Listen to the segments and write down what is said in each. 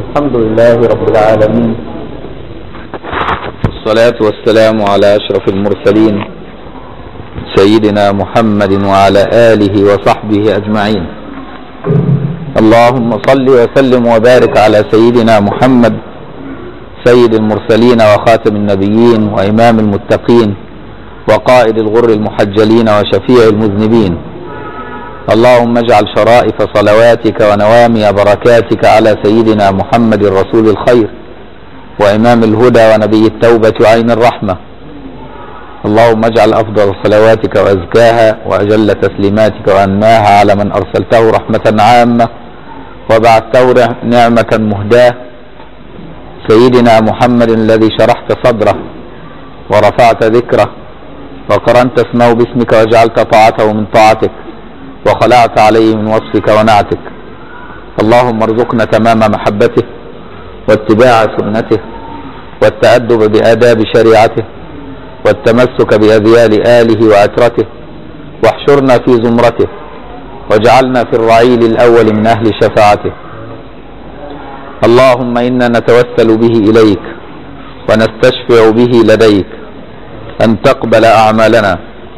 الحمد لله رب العالمين والصلاة والسلام على أشرف المرسلين سيدنا محمد وعلى آله وصحبه أجمعين اللهم صل وسلم وبارك على سيدنا محمد سيد المرسلين وخاتم النبيين وإمام المتقين وقائد الغر المحجلين وشفيع المذنبين اللهم اجعل شرائف صلواتك ونوامي بركاتك على سيدنا محمد رسول الخير وإمام الهدى ونبي التوبة وعين الرحمة اللهم اجعل أفضل صلواتك وأزكاها وأجل تسليماتك وأنماها على من أرسلته رحمة عامة وبعثته نعمة مهداة سيدنا محمد الذي شرحت صدره ورفعت ذكره وقرنت اسمه باسمك وجعلت طاعته من طاعتك وخلعت عليه من وصفك ونعتك اللهم ارزقنا تمام محبته واتباع سنته والتأدب بآداب شريعته والتمسك بأذيال آله وعترته واحشرنا في زمرته واجعلنا في الرعيل الأول من أهل شفاعته اللهم إنا نتوسل به إليك ونستشفع به لديك أن تقبل أعمالنا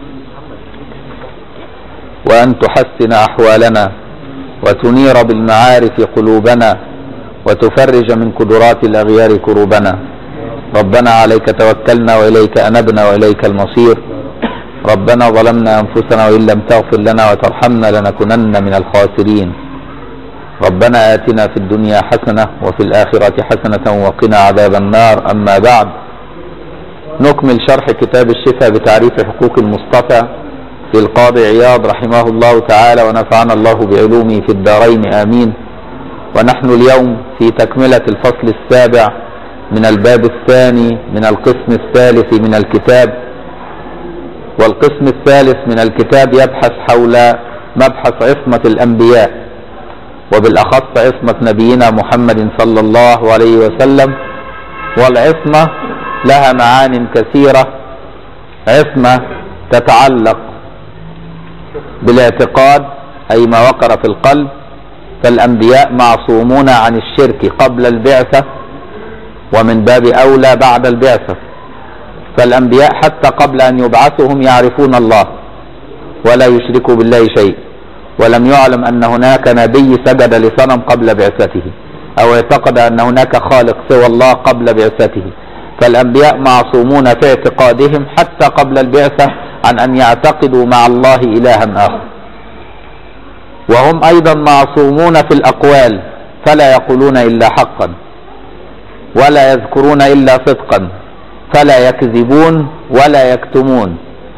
وأن تحسن أحوالنا وتنير بالمعارف قلوبنا وتفرج من قدرات الأغيار كروبنا ربنا عليك توكلنا وإليك أنبنا وإليك المصير ربنا ظلمنا أنفسنا وإن لم تغفر لنا وترحمنا لنكونن من الخاسرين ربنا آتنا في الدنيا حسنة وفي الآخرة حسنة وقنا عذاب النار أما بعد نكمل شرح كتاب الشفاء بتعريف حقوق المصطفى للقاضي عياض رحمه الله تعالى ونفعنا الله بعلومه في الدارين آمين ونحن اليوم في تكملة الفصل السابع من الباب الثاني من القسم الثالث من الكتاب والقسم الثالث من الكتاب يبحث حول مبحث عصمة الأنبياء وبالأخص عصمة نبينا محمد صلى الله عليه وسلم والعصمة لها معان كثيرة عصمة تتعلق بالاعتقاد أي ما وقر في القلب فالأنبياء معصومون عن الشرك قبل البعثة ومن باب أولى بعد البعثة فالأنبياء حتى قبل أن يبعثوا هم يعرفون الله ولا يشركوا بالله شيء ولم يعلم أن هناك نبي سجد لصنم قبل بعثته أو اعتقد أن هناك خالق سوى الله قبل بعثته فالأنبياء معصومون في اعتقادهم حتى قبل البعثة عن أن يعتقدوا مع الله إلها آخر وهم أيضا معصومون في الأقوال فلا يقولون إلا حقا ولا يذكرون إلا صدقا فلا يكذبون ولا يكتمون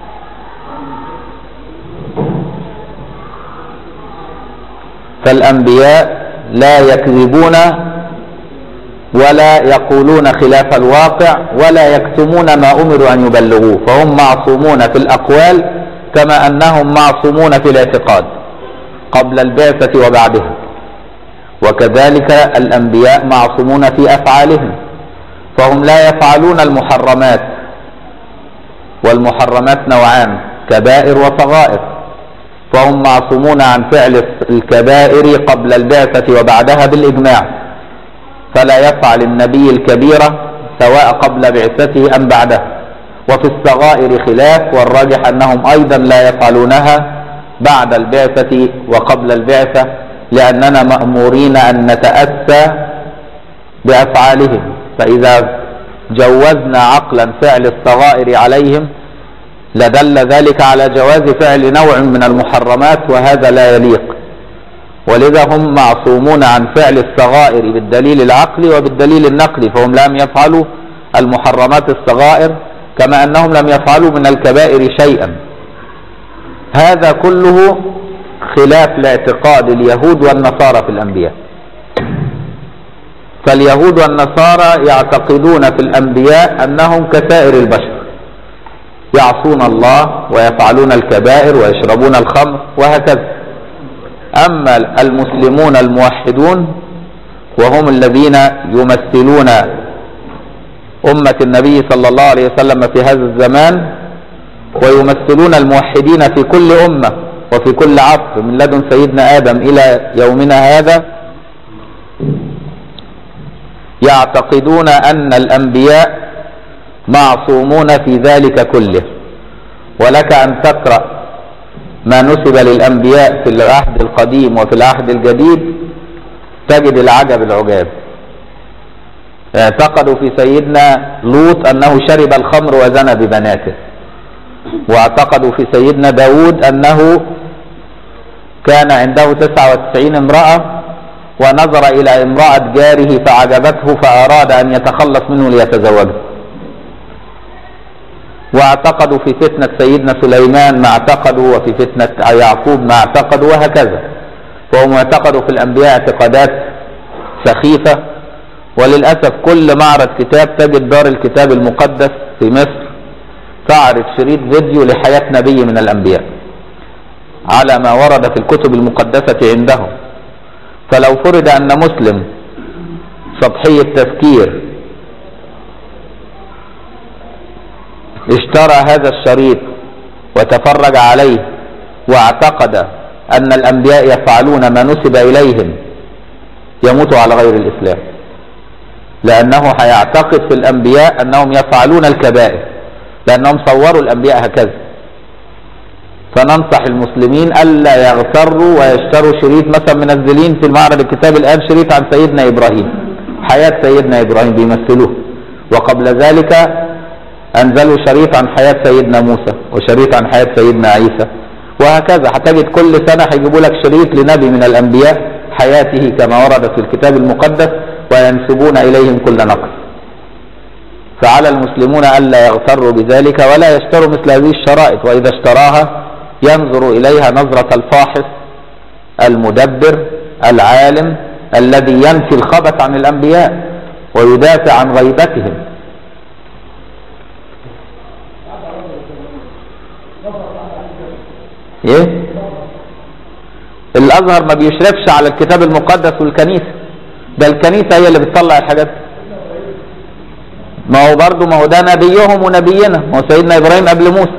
فالأنبياء لا يكذبون ولا يقولون خلاف الواقع ولا يكتمون ما أمروا أن يبلغوه فهم معصومون في الأقوال كما أنهم معصومون في الاعتقاد قبل البعثة وبعدها وكذلك الأنبياء معصومون في أفعالهم فهم لا يفعلون المحرمات والمحرمات نوعان كبائر وصغائر فهم معصومون عن فعل الكبائر قبل البعثة وبعدها بالإجماع فلا يفعل النبي الكبيرة سواء قبل بعثته أم بعدها وفي الصغائر خلاف والراجح أنهم أيضا لا يفعلونها بعد البعثة وقبل البعثة لأننا مأمورين أن نتأسى بأفعالهم فإذا جوزنا عقلا فعل الصغائر عليهم لدل ذلك على جواز فعل نوع من المحرمات وهذا لا يليق ولذا هم معصومون عن فعل الصغائر بالدليل العقلي وبالدليل النقلي فهم لم يفعلوا المحرمات الصغائر كما أنهم لم يفعلوا من الكبائر شيئا هذا كله خلاف لاعتقاد اليهود والنصارى في الأنبياء فاليهود والنصارى يعتقدون في الأنبياء أنهم كسائر البشر يعصون الله ويفعلون الكبائر ويشربون الخمر وهكذا أما المسلمون الموحدون وهم الذين يمثلون أمة النبي صلى الله عليه وسلم في هذا الزمان ويمثلون الموحدين في كل أمة وفي كل عصر من لدن سيدنا آدم إلى يومنا هذا يعتقدون أن الأنبياء معصومون في ذلك كله ولك أن تقرأ ما نسب للأنبياء في العهد القديم وفي العهد الجديد تجد العجب العجاب اعتقدوا في سيدنا لوط أنه شرب الخمر وزنى ببناته واعتقدوا في سيدنا داود أنه كان عنده 99 امرأة ونظر إلى امرأة جاره فعجبته فأراد أن يتخلص منه ليتزوجه واعتقدوا في فتنة سيدنا سليمان ما اعتقدوا وفي فتنة يعقوب ما اعتقدوا وهكذا فهم اعتقدوا في الأنبياء اعتقادات سخيفة وللأسف كل معرض كتاب تجد دار الكتاب المقدس في مصر تعرض شريط فيديو لحياة نبي من الأنبياء على ما ورد في الكتب المقدسة عندهم فلو فرض أن مسلم سطحي التفكير اشترى هذا الشريط وتفرج عليه واعتقد أن الأنبياء يفعلون ما نسب إليهم يموت على غير الإسلام لأنه هيعتقد في الأنبياء أنهم يفعلون الكبائر لأنهم صوروا الأنبياء هكذا فننصح المسلمين ألا يغتروا ويشتروا شريط مثلا منزلين في المعرض الكتاب الآن شريط عن سيدنا إبراهيم حياة سيدنا إبراهيم بيمثلوه وقبل ذلك أنزلوا شريط عن حياة سيدنا موسى وشريط عن حياة سيدنا عيسى وهكذا هتجد كل سنة هيجيبوا لك شريط لنبي من الأنبياء حياته كما ورد في الكتاب المقدس وينسبون إليهم كل نقص فعلى المسلمون ألا يغتروا بذلك ولا يشتروا مثل هذه الشرائط وإذا اشتراها ينظر إليها نظرة الفاحص المدبر العالم الذي ينفي الخبث عن الأنبياء ويدافع عن غيبتهم ايه الازهر ما بيشرفش على الكتاب المقدس والكنيسه ده الكنيسه هي اللي بتطلع الحاجات دي. ما هو برضه ما هو ده نبيهم ونبينا ما هو سيدنا ابراهيم قبل موسى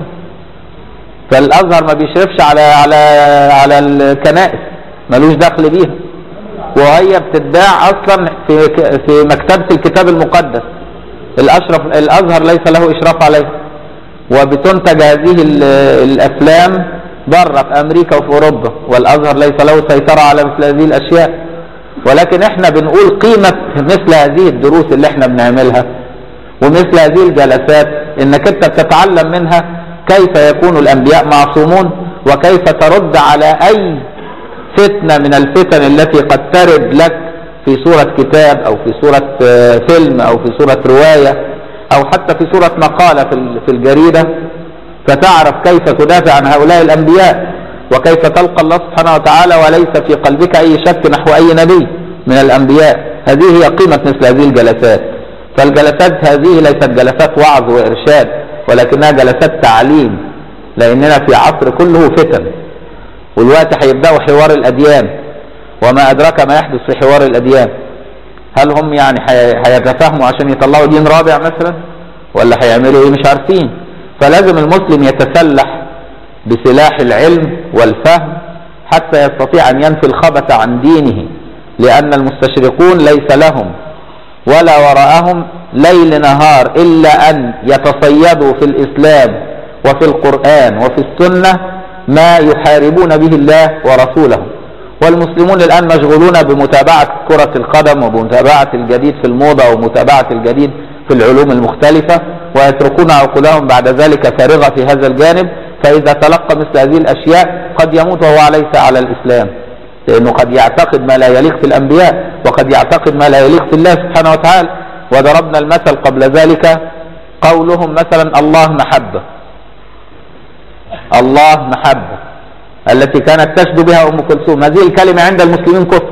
فالازهر ما بيشرفش على على على الكنائس ملوش دخل بيها وهي بتتباع اصلا في في مكتبه الكتاب المقدس الاشرف الازهر ليس له اشراف عليه وبتنتج هذه الافلام بره في امريكا وفي اوروبا والازهر ليس له سيطره على مثل هذه الاشياء ولكن احنا بنقول قيمه مثل هذه الدروس اللي احنا بنعملها ومثل هذه الجلسات انك انت بتتعلم منها كيف يكون الانبياء معصومون وكيف ترد على اي فتنه من الفتن التي قد ترد لك في صوره كتاب او في صوره فيلم او في صوره روايه او حتى في صوره مقاله في الجريده فتعرف كيف تدافع عن هؤلاء الأنبياء وكيف تلقى الله سبحانه وتعالى وليس في قلبك أي شك نحو أي نبي من الأنبياء هذه هي قيمة مثل هذه الجلسات فالجلسات هذه ليست جلسات وعظ وإرشاد ولكنها جلسات تعليم لأننا في عصر كله فتن والوقت هيبدأوا حوار الأديان وما أدراك ما يحدث في حوار الأديان هل هم يعني هيتفاهموا عشان يطلعوا دين رابع مثلا ولا هيعملوا ايه مش عارفين فلازم المسلم يتسلح بسلاح العلم والفهم حتى يستطيع أن ينفي الخبث عن دينه لأن المستشرقون ليس لهم ولا وراءهم ليل نهار إلا أن يتصيدوا في الإسلام وفي القرآن وفي السنة ما يحاربون به الله ورسوله والمسلمون الآن مشغولون بمتابعة كرة القدم وبمتابعة الجديد في الموضة ومتابعة الجديد في العلوم المختلفة ويتركون عقولهم بعد ذلك فارغة في هذا الجانب فإذا تلقى مثل هذه الأشياء قد يموت وهو ليس على الإسلام لأنه قد يعتقد ما لا يليق في الأنبياء وقد يعتقد ما لا يليق في الله سبحانه وتعالى وضربنا المثل قبل ذلك قولهم مثلا الله محبة الله محبة التي كانت تشدو بها أم كلثوم هذه الكلمة عند المسلمين كفر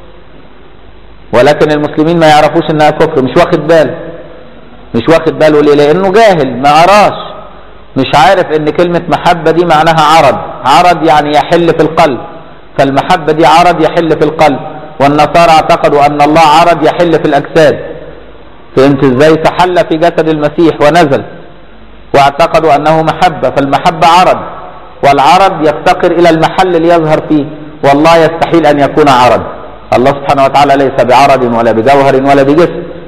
ولكن المسلمين ما يعرفوش انها كفر مش واخد باله مش واخد باله ليه لانه جاهل ما قراش مش عارف ان كلمة محبة دي معناها عرض عرض يعني يحل في القلب فالمحبة دي عرض يحل في القلب والنصارى اعتقدوا ان الله عرض يحل في الاجساد فهمت ازاي فحل في جسد المسيح ونزل واعتقدوا انه محبة فالمحبة عرض والعرض يفتقر الى المحل ليظهر فيه والله يستحيل ان يكون عرض الله سبحانه وتعالى ليس بعرض ولا بجوهر ولا بجسم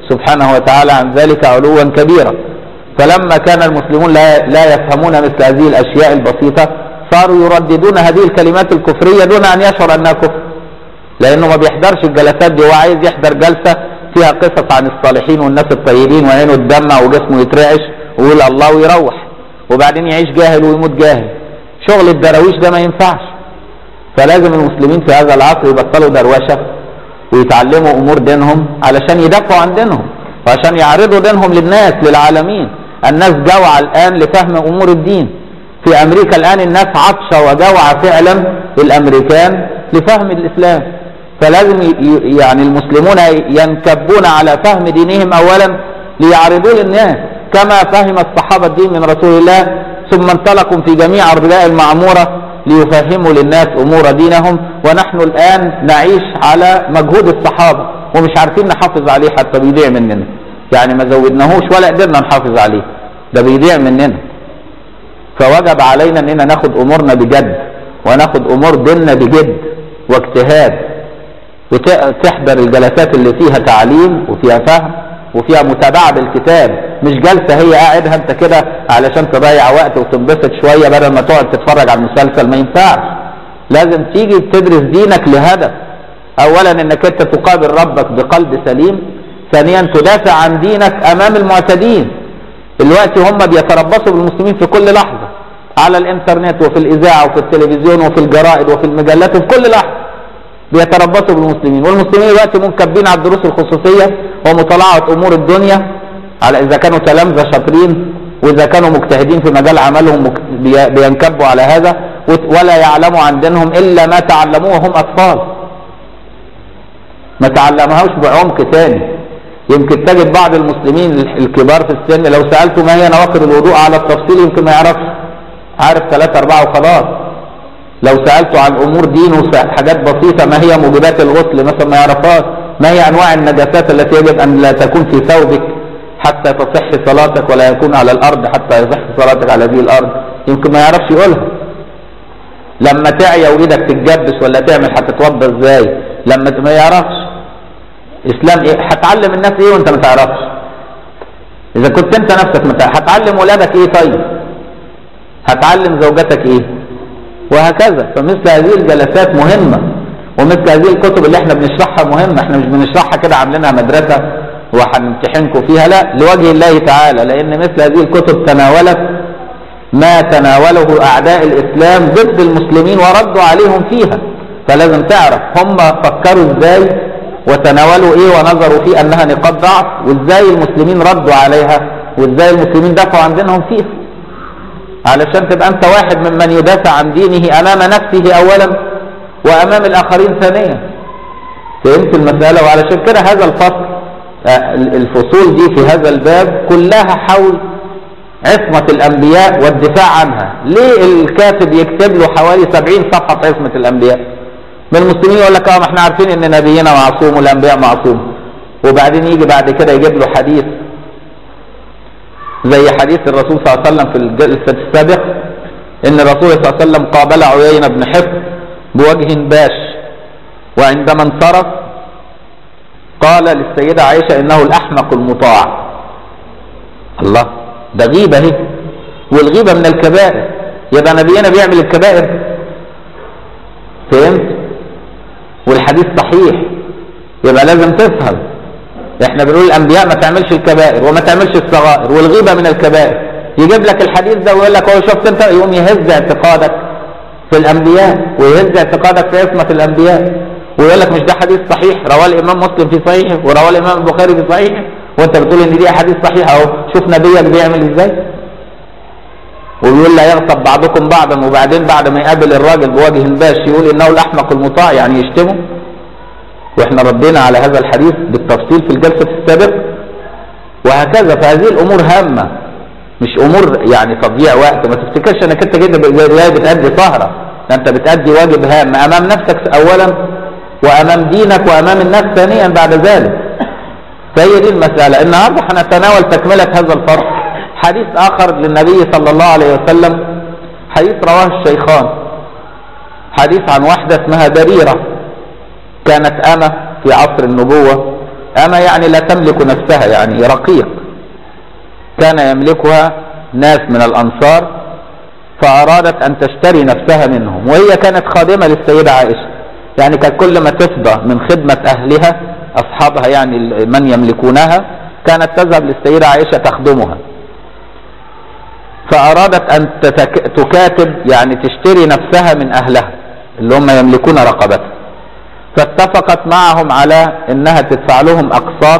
سبحانه وتعالى عن ذلك علوا كبيرا فلما كان المسلمون لا, لا يفهمون مثل هذه الأشياء البسيطة صاروا يرددون هذه الكلمات الكفرية دون أن يشعر أنها كفر لأنه ما بيحضرش الجلسات دي هو عايز يحضر جلسة فيها قصص عن الصالحين والناس الطيبين وعينه تدمع وجسمه يترعش ويقول الله ويروح وبعدين يعيش جاهل ويموت جاهل شغل الدراويش ده ما ينفعش فلازم المسلمين في هذا العصر يبطلوا دروشه ويتعلموا امور دينهم علشان يدافعوا عن دينهم وعشان يعرضوا دينهم للناس للعالمين الناس جوعى الان لفهم امور الدين في امريكا الان الناس عطشه وجوعى فعلا الامريكان لفهم الاسلام فلازم ي- يعني المسلمون ينكبون على فهم دينهم اولا ليعرضوه للناس كما فهم الصحابه الدين من رسول الله ثم انطلقوا في جميع ارجاء المعموره ليفهموا للناس امور دينهم ونحن الان نعيش على مجهود الصحابه ومش عارفين نحافظ عليه حتى بيضيع مننا يعني ما زودناهوش ولا قدرنا نحافظ عليه ده بيضيع مننا فوجب علينا اننا ناخد امورنا بجد وناخد امور ديننا بجد واجتهاد وتحضر الجلسات اللي فيها تعليم وفيها فهم وفيها متابعه بالكتاب مش جلسه هي قاعدها انت كده علشان تضيع وقت وتنبسط شويه بدل ما تقعد تتفرج على المسلسل ما ينفعش لازم تيجي تدرس دينك لهدف اولا انك انت تقابل ربك بقلب سليم ثانيا تدافع عن دينك امام المعتدين دلوقتي هم بيتربصوا بالمسلمين في كل لحظه على الانترنت وفي الاذاعه وفي التلفزيون وفي الجرائد وفي المجلات وفي كل لحظه بيتربصوا بالمسلمين والمسلمين دلوقتي منكبين على الدروس الخصوصيه ومطالعه امور الدنيا على اذا كانوا تلامذه شاطرين واذا كانوا مجتهدين في مجال عملهم مك- بي- بينكبوا على هذا وت- ولا يعلموا عن دينهم الا ما تعلموه وهم اطفال ما تعلمهاش بعمق تاني يمكن تجد بعض المسلمين الكبار في السن لو سألته ما هي نواقض الوضوء على التفصيل يمكن ما يعرفش عارف ثلاثة أربعة وخلاص لو سألته عن أمور دينه س- حاجات بسيطة ما هي موجبات الغسل مثلا ما يعرفهاش ما هي أنواع النجاسات التي يجب أن لا تكون في ثوبك حتى تصح صلاتك ولا يكون على الأرض حتى يصح صلاتك على هذه الأرض يمكن ما يعرفش يقولها لما تعيا وايدك تتجبس ولا تعمل هتتوضى ازاي لما ت- ما يعرفش اسلام ايه هتعلم الناس ايه وانت ما تعرفش اذا كنت انت نفسك ما تع- هتعلم ولادك ايه طيب هتعلم زوجتك ايه وهكذا فمثل هذه الجلسات مهمة ومثل هذه الكتب اللي احنا بنشرحها مهمة احنا مش بنشرحها كده عاملينها مدرسة وهنمتحنكم فيها لا لوجه الله تعالى لان مثل هذه الكتب تناولت ما تناوله اعداء الاسلام ضد المسلمين وردوا عليهم فيها فلازم تعرف هم فكروا ازاي وتناولوا ايه ونظروا فيه انها نقاط ضعف وازاي المسلمين ردوا عليها وازاي المسلمين دافعوا عن دينهم فيها علشان تبقى انت واحد ممن يدافع عن دينه امام نفسه اولا وامام الاخرين ثانيا فهمت المسألة وعلشان كده هذا الفصل آه، الفصول دي في هذا الباب كلها حول عصمة الأنبياء والدفاع عنها ليه الكاتب يكتب له حوالي 70 صفحة في عصمة الأنبياء من المسلمين يقول لك اه ما احنا عارفين ان نبينا معصوم والأنبياء معصوم وبعدين يجي بعد كده يجيب له حديث زي حديث الرسول صلى الله عليه وسلم في الجلسة السابق ان الرسول صلى الله عليه وسلم قابل عيينة بن حفص بوجه باش وعندما انصرف قال للسيدة عائشة انه الاحمق المطاع الله ده غيبة اهي والغيبة من الكبائر يبقى نبينا بيعمل الكبائر فهمت والحديث صحيح يبقى لازم تفهم احنا بنقول الانبياء ما تعملش الكبائر وما تعملش الصغائر والغيبة من الكبائر يجيب لك الحديث ده ويقول لك هو شفت انت يقوم يهز اعتقادك في الانبياء ويهز اعتقادك في عصمة الانبياء ويقول لك مش ده حديث صحيح رواه الامام مسلم في صحيحه ورواه الامام البخاري في صحيحه وانت بتقول ان دي احاديث صحيحه اهو شوف نبيك بيعمل ازاي وبيقول لا يغصب بعضكم بعضا وبعدين بعد ما يقابل الراجل بوجه باش يقول انه الاحمق المطاع يعني يشتمه واحنا ردينا على هذا الحديث بالتفصيل في الجلسه السابقه وهكذا فهذه الامور هامه مش امور يعني تضييع وقت ما تفتكرش انك انت كده جاي بتأدي سهره ده انت بتأدي واجب هام امام نفسك اولا وامام دينك وامام الناس ثانيا بعد ذلك فهي دي المسألة النهاردة هنتناول تكملة هذا الفرق حديث آخر للنبي صلى الله عليه وسلم حديث رواه الشيخان حديث عن واحدة اسمها بريرة كانت أمة في عصر النبوة أما يعني لا تملك نفسها يعني رقيق كان يملكها ناس من الأنصار فأرادت أن تشتري نفسها منهم وهي كانت خادمة للسيدة عائشة يعني كانت كل ما تفضى من خدمة أهلها أصحابها يعني من يملكونها كانت تذهب للسيدة عائشة تخدمها فأرادت أن تتك... تكاتب يعني تشتري نفسها من أهلها اللي هم يملكون رقبتها فاتفقت معهم على أنها تدفع لهم أقساط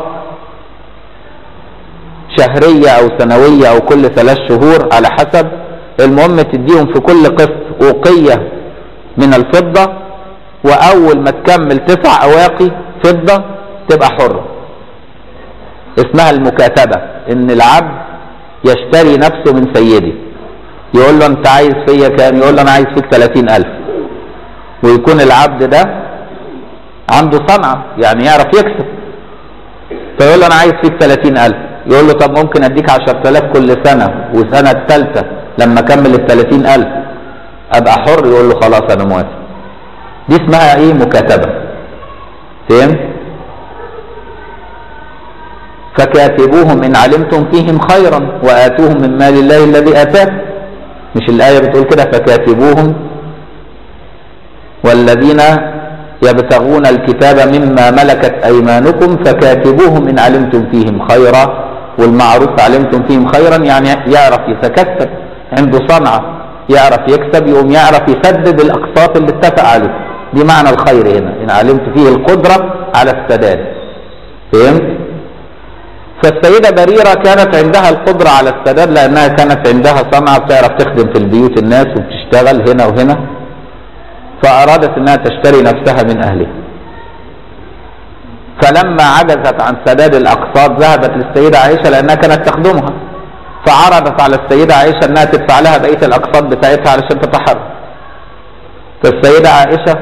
شهرية أو سنوية أو كل ثلاث شهور على حسب المهم تديهم في كل قسط أوقية من الفضة وأول ما تكمل تسع أواقي فضة تبقى حرة اسمها المكاتبة إن العبد يشتري نفسه من سيدي يقول له أنت عايز فيا كام يقول له أنا عايز فيك ثلاثين ألف ويكون العبد ده عنده صنعة يعني يعرف يكسب فيقول له أنا عايز فيك ثلاثين ألف يقول له طب ممكن أديك عشر تلاف كل سنة وسنة الثالثة لما أكمل الثلاثين ألف أبقى حر يقول له خلاص أنا موافق دي اسمها إيه مكاتبة فهمت فكاتبوهم إن علمتم فيهم خيرا وآتوهم من مال الله الذي آتاكم مش الآية بتقول كده فكاتبوهم والذين يبتغون الكتاب مما ملكت أيمانكم فكاتبوهم إن علمتم فيهم خيرا والمعروف علمتم فيهم خيرا يعني يعرف يتكسب عنده صنعة يعرف يكسب يقوم يعرف يسدد الأقساط اللي اتفق عليه دي معنى الخير هنا إن علمت فيه القدرة على السداد فهمت؟ فالسيدة بريرة كانت عندها القدرة على السداد لأنها كانت عندها صنعة بتعرف تخدم في البيوت الناس وبتشتغل هنا وهنا فأرادت أنها تشتري نفسها من أهلها فلما عجزت عن سداد الأقساط ذهبت للسيدة عائشة لأنها كانت تخدمها فعرضت على السيدة عائشة أنها تدفع لها بقية الأقساط بتاعتها علشان تتحرر فالسيدة عائشة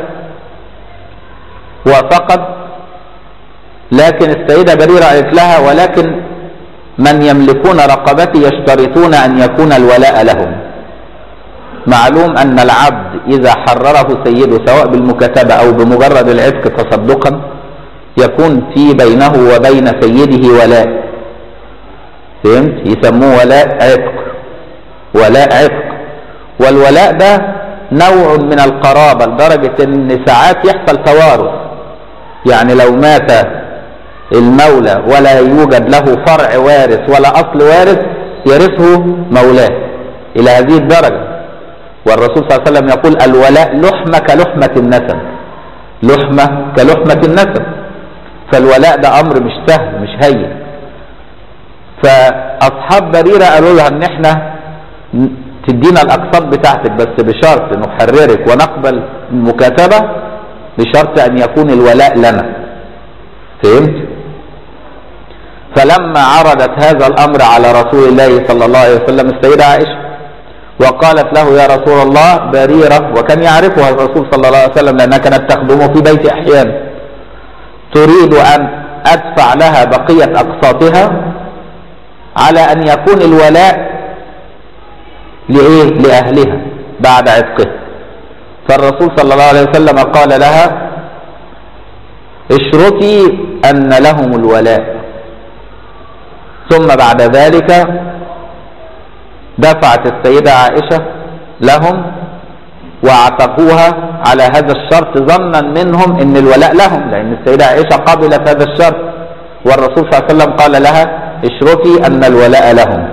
وافقت لكن السيدة بريرة قالت لها ولكن من يملكون رقبتي يشترطون أن يكون الولاء لهم معلوم أن العبد إذا حرره سيده سواء بالمكاتبة أو بمجرد العتق تصدقا يكون في بينه وبين سيده ولاء فهمت يسموه ولاء عتق ولاء عتق والولاء ده نوع من القرابة لدرجة ان ساعات يحصل توارث يعني لو مات المولى ولا يوجد له فرع وارث ولا اصل وارث يرثه مولاه الى هذه الدرجة والرسول صلى الله عليه وسلم يقول الولاء لحمة كلحمة النسب لحمة كلحمة النسب فالولاء ده امر مش سهل مش هين فاصحاب بريرة قالوا لها ان احنا تدينا الاقساط بتاعتك بس بشرط نحررك ونقبل المكاتبة بشرط ان يكون الولاء لنا فهمت فلما عرضت هذا الامر على رسول الله صلى الله عليه وسلم السيدة عائشة وقالت له يا رسول الله بريرة وكان يعرفها الرسول صلى الله عليه وسلم لأنها كانت تخدمه في بيت أحيانا تريد أن أدفع لها بقية أقساطها على أن يكون الولاء لإيه؟ لأهلها بعد عتقه فالرسول صلى الله عليه وسلم قال لها اشرطي أن لهم الولاء ثم بعد ذلك دفعت السيدة عائشة لهم واعتقوها على هذا الشرط ظنا منهم ان الولاء لهم لان السيدة عائشة قبلت هذا الشرط والرسول صلى الله عليه وسلم قال لها اشرطي ان الولاء لهم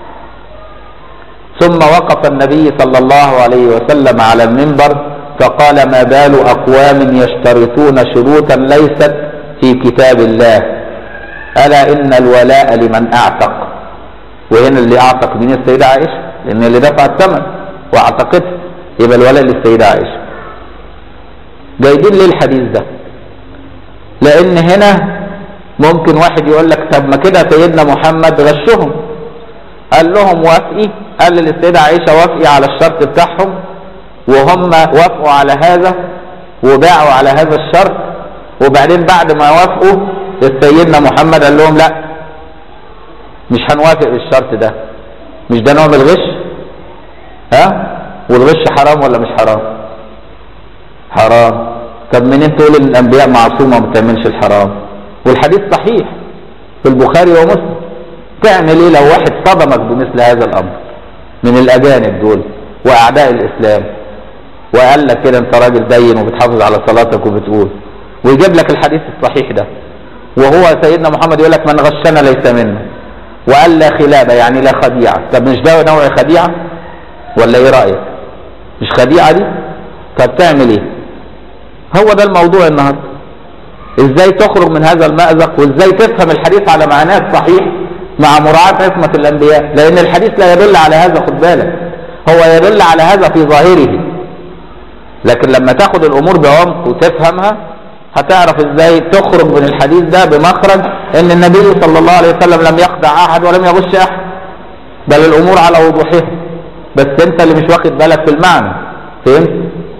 ثم وقف النبي صلى الله عليه وسلم على المنبر فقال ما بال اقوام يشترطون شروطا ليست في كتاب الله الا ان الولاء لمن اعتق وهنا اللي اعتق من السيدة عائشة لان اللي دفع الثمن واعتقته يبقى الولاء للسيدة عائشة جايبين ليه الحديث ده لان هنا ممكن واحد يقول لك طب ما كده سيدنا محمد غشهم قال لهم وافقي قال للسيدة عائشة وافقي على الشرط بتاعهم وهم وافقوا على هذا وباعوا على هذا الشرط وبعدين بعد ما وافقوا سيدنا محمد قال لهم لا مش هنوافق بالشرط ده مش ده نوع من الغش ها والغش حرام ولا مش حرام حرام طب منين تقول ان الانبياء معصومه ما بتعملش الحرام والحديث صحيح في البخاري ومسلم تعمل ايه لو واحد صدمك بمثل هذا الامر من الاجانب دول واعداء الاسلام وقال لك كده انت راجل دين وبتحافظ على صلاتك وبتقول ويجيب لك الحديث الصحيح ده وهو سيدنا محمد يقول لك من غشنا ليس منا وقال لا خلابه يعني لا خديعه طب مش ده نوع خديعه ولا ايه رايك مش خديعه دي طب تعمل ايه هو ده الموضوع النهارده ازاي تخرج من هذا المأزق وازاي تفهم الحديث على معناه الصحيح مع مراعاة عصمة الأنبياء لأن الحديث لا يدل على هذا خد بالك هو يدل على هذا في ظاهره لكن لما تاخد الأمور بعمق وتفهمها هتعرف ازاي تخرج من الحديث ده بمخرج ان النبي صلى الله عليه وسلم لم يخدع احد ولم يغش احد بل الامور على وضوحها بس انت اللي مش واخد بالك في المعنى فهمت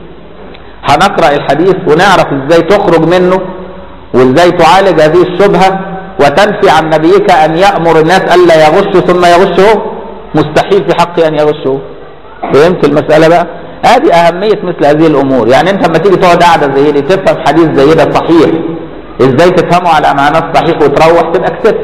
هنقرا الحديث ونعرف ازاي تخرج منه وازاي تعالج هذه الشبهه وتنفي عن نبيك ان يامر الناس الا يغشوا ثم يغشوا مستحيل في حقه ان يغشوا فهمت المساله بقى ادي اهميه مثل هذه الامور يعني انت لما تيجي تقعد قاعده زي دي تفهم حديث زي ده صحيح ازاي تفهمه على معناه صحيح وتروح تبقى كسبت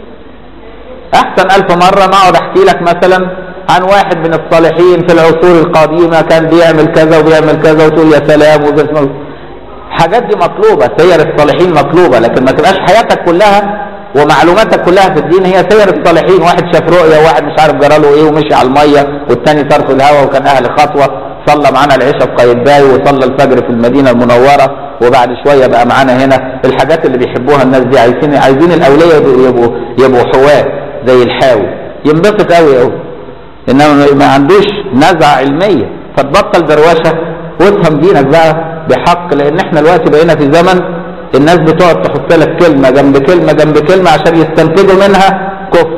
احسن الف مره ما اقعد احكي لك مثلا عن واحد من الصالحين في العصور القديمه كان بيعمل كذا وبيعمل كذا وتقول يا سلام وبسم الحاجات دي مطلوبه سير الصالحين مطلوبه لكن ما تبقاش حياتك كلها ومعلوماتك كلها في الدين هي سير الصالحين واحد شاف رؤيا وواحد مش عارف جراله ايه ومشي على الميه والتاني صار في الهواء وكان اهل خطوه صلى معانا العشاء في قايتباي وصلى الفجر في المدينه المنوره وبعد شويه بقى معانا هنا الحاجات اللي بيحبوها الناس دي عايزين عايزين الاوليه يبقوا يبقوا, يبقوا حواه زي الحاوي ينبسط قوي قوي انما ما عندوش نزعه علميه فتبطل دروشه وافهم دينك بقى بحق لان احنا دلوقتي بقينا في زمن الناس بتقعد تحط لك كلمه جنب كلمه جنب كلمه عشان يستنتجوا منها كفر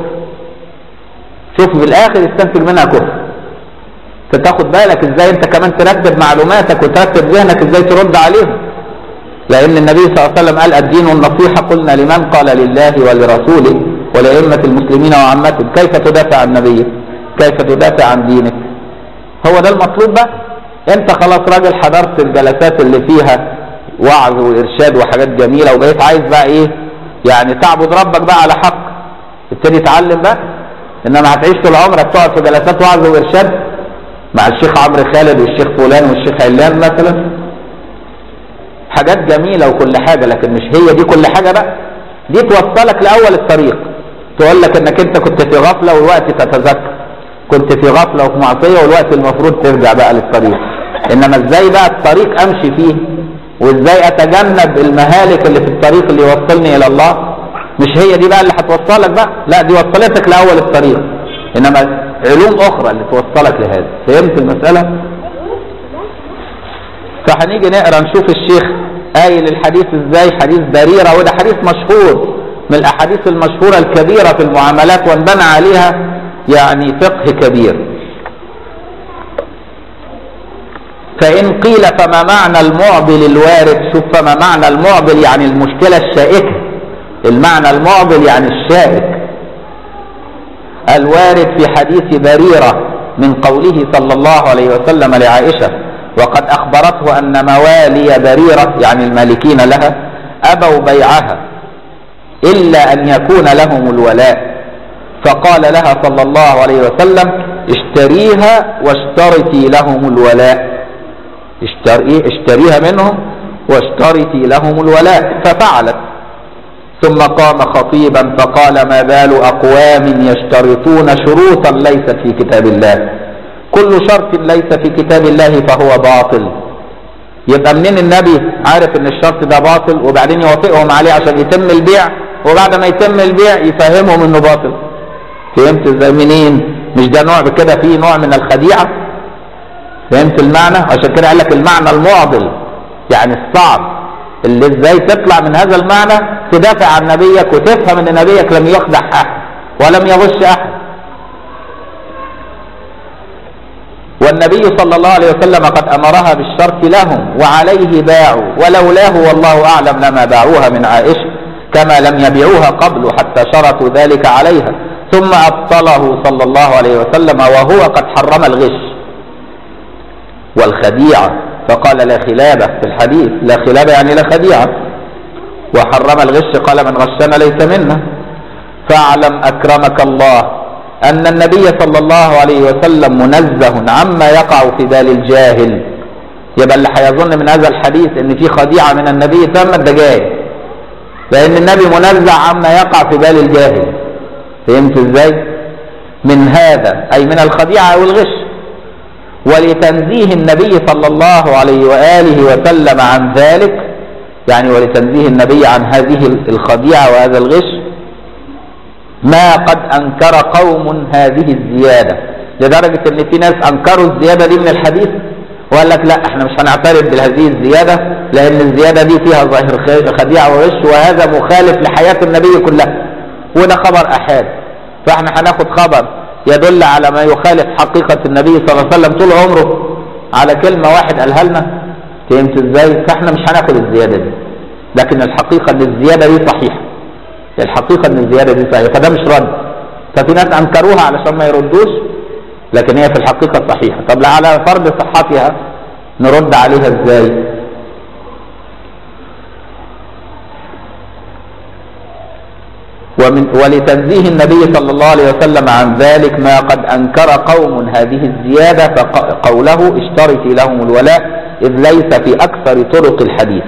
شوف في الاخر يستنتج منها كفر فتاخد بالك ازاي انت كمان ترتب معلوماتك وترتب ذهنك ازاي ترد عليهم لان النبي صلى الله عليه وسلم قال الدين النصيحه قلنا لمن قال لله ولرسوله ولأئمة المسلمين وعامتهم كيف تدافع عن نبيك كيف تدافع عن دينك هو ده المطلوب بقى انت خلاص راجل حضرت الجلسات اللي فيها وعظ وارشاد وحاجات جميله وبقيت عايز بقى ايه يعني تعبد ربك بقى على حق تبتدي تعلم بقى انما هتعيش طول عمرك تقعد في جلسات وعظ وارشاد مع الشيخ عمرو خالد والشيخ فلان والشيخ علان مثلا حاجات جميله وكل حاجه لكن مش هي دي كل حاجه بقى دي توصلك لاول الطريق تقول لك انك انت كنت في غفله والوقت تتذكر كنت في غفله وفي معصيه والوقت المفروض ترجع بقى للطريق انما ازاي بقى الطريق امشي فيه وازاي اتجنب المهالك اللي في الطريق اللي يوصلني الى الله مش هي دي بقى اللي هتوصلك بقى لا دي وصلتك لاول الطريق انما علوم اخرى اللي توصلك لهذا فهمت المساله فهنيجي نقرا نشوف الشيخ قايل الحديث ازاي حديث بريره وده حديث مشهور من الاحاديث المشهوره الكبيره في المعاملات وانبنى عليها يعني فقه كبير فإن قيل فما معنى المعضل الوارد شوف فما معنى المعضل يعني المشكلة الشائكة المعنى المعضل يعني الشائك الوارد في حديث بريرة من قوله صلى الله عليه وسلم لعائشة وقد أخبرته أن موالي بريرة يعني المالكين لها أبوا بيعها إلا أن يكون لهم الولاء فقال لها صلى الله عليه وسلم اشتريها واشترطي لهم الولاء اشتري اشتريها منهم واشترطي لهم الولاء ففعلت ثم قام خطيبا فقال ما بال أقوام يشترطون شروطا ليست في كتاب الله كل شرط ليس في كتاب الله فهو باطل يبقى منين النبي عارف ان الشرط ده باطل وبعدين يوافقهم عليه عشان يتم البيع وبعد ما يتم البيع يفهمهم انه باطل فهمت ازاي منين مش ده نوع كده فيه نوع من الخديعه فهمت المعنى عشان كده قال لك المعنى المعضل يعني الصعب اللي ازاي تطلع من هذا المعنى تدافع عن نبيك وتفهم ان نبيك لم يخدع احد ولم يغش احد والنبي صلى الله عليه وسلم قد امرها بالشرط لهم وعليه باعوا ولولاه والله اعلم لما باعوها من عائشه كما لم يبيعوها قبل حتى شرطوا ذلك عليها ثم ابطله صلى الله عليه وسلم وهو قد حرم الغش والخديعة فقال لا خلابة في الحديث لا خلابة يعني لا خديعة وحرم الغش قال من غشنا ليس منا فاعلم أكرمك الله أن النبي صلى الله عليه وسلم منزه عما يقع في بال الجاهل يبقى اللي هيظن من هذا الحديث ان في خديعة من النبي ثم ده جاهل لأن النبي منزه عما يقع في بال الجاهل فهمت ازاي؟ من هذا أي من الخديعة أو الغش ولتنزيه النبي صلى الله عليه وآله وسلم عن ذلك يعني ولتنزيه النبي عن هذه الخديعة وهذا الغش ما قد أنكر قوم هذه الزيادة لدرجة ان في ناس أنكروا الزيادة دي من الحديث وقال لك لا احنا مش هنعترف بهذه الزيادة لأن الزيادة دي فيها ظاهر خديعة وغش وهذا مخالف لحياة النبي كلها وده خبر أحاد فاحنا هناخد خبر يدل على ما يخالف حقيقة النبي صلى الله عليه وسلم طول عمره على كلمة واحد قالها لنا فهمت ازاي فاحنا مش هناخد الزيادة دي لكن الحقيقة ان الزيادة دي صحيحة الحقيقة ان الزيادة دي صحيحة فده مش رد ففي ناس انكروها علشان ما يردوش لكن هي في الحقيقة صحيحة طب على فرض صحتها نرد عليها ازاي ومن ولتنزيه النبي صلى الله عليه وسلم عن ذلك ما قد أنكر قوم هذه الزيادة فقوله اشترطي لهم الولاء إذ ليس في أكثر طرق الحديث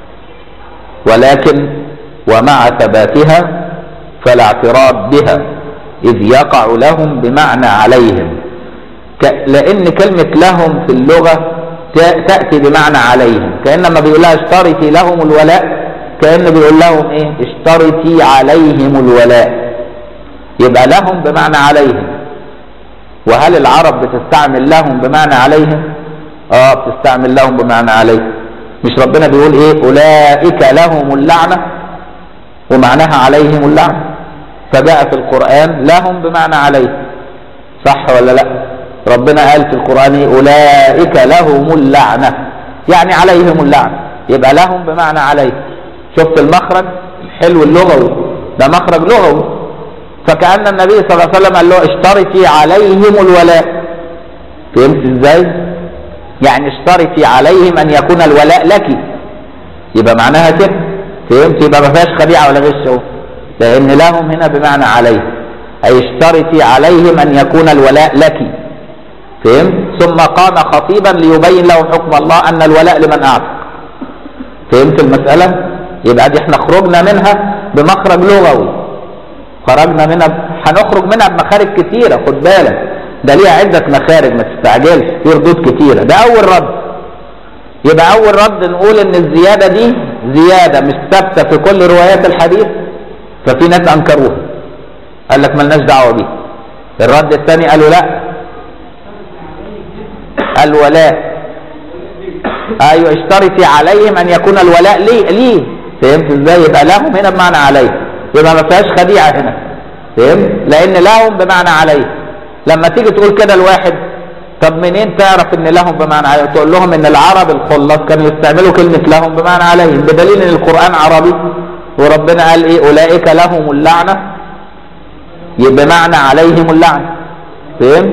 ولكن ومع ثباتها فلا اعتراض بها إذ يقع لهم بمعنى عليهم لأن كلمة لهم في اللغة تأتي بمعنى عليهم كأنما بيقول لها اشترطي لهم الولاء كأنه بيقول لهم ايه اشترطي عليهم الولاء يبقى لهم بمعنى عليهم وهل العرب بتستعمل لهم بمعنى عليهم اه بتستعمل لهم بمعنى عليهم مش ربنا بيقول ايه اولئك لهم اللعنة ومعناها عليهم اللعنة فجاء في القرآن لهم بمعنى عليهم صح ولا لا ربنا قال في القرآن ايه اولئك لهم اللعنة يعني عليهم اللعنة يبقى لهم بمعنى عليهم شفت المخرج الحلو اللغوي ده مخرج لغوي فكأن النبي صلى الله عليه وسلم قال له اشترطي عليهم الولاء فهمت ازاي يعني اشترطي عليهم ان يكون الولاء لك يبقى معناها كده فهمت يبقى ما فيهاش خديعه ولا غش اهو لان لهم هنا بمعنى عليه اي اشترطي عليهم ان يكون الولاء لك فهمت ثم قام خطيبا ليبين لهم حكم الله ان الولاء لمن اعتق فهمت المساله يبقى دي احنا خرجنا منها بمخرج لغوي خرجنا منها ب... هنخرج منها بمخارج كتيرة خد بالك ده ليها عدة مخارج ما تستعجلش في ردود كتيرة ده أول رد يبقى أول رد نقول إن الزيادة دي زيادة مش ثابتة في كل روايات الحديث ففي ناس أنكروها قال لك ملناش دعوة بيه الرد الثاني قالوا لا الولاء ايوه اشترطي عليهم ان يكون الولاء لي ليه فهمت ازاي يبقى لهم هنا بمعنى عليه يبقى ما فيهاش خديعه هنا فهمت لان لهم بمعنى عليه لما تيجي تقول كده لواحد طب منين تعرف ان لهم بمعنى عليه تقول لهم ان العرب الخلص كانوا يستعملوا كلمه لهم بمعنى عليهم بدليل ان القران عربي وربنا قال ايه اولئك لهم اللعنه يبقى معنى عليهم اللعنه فهمت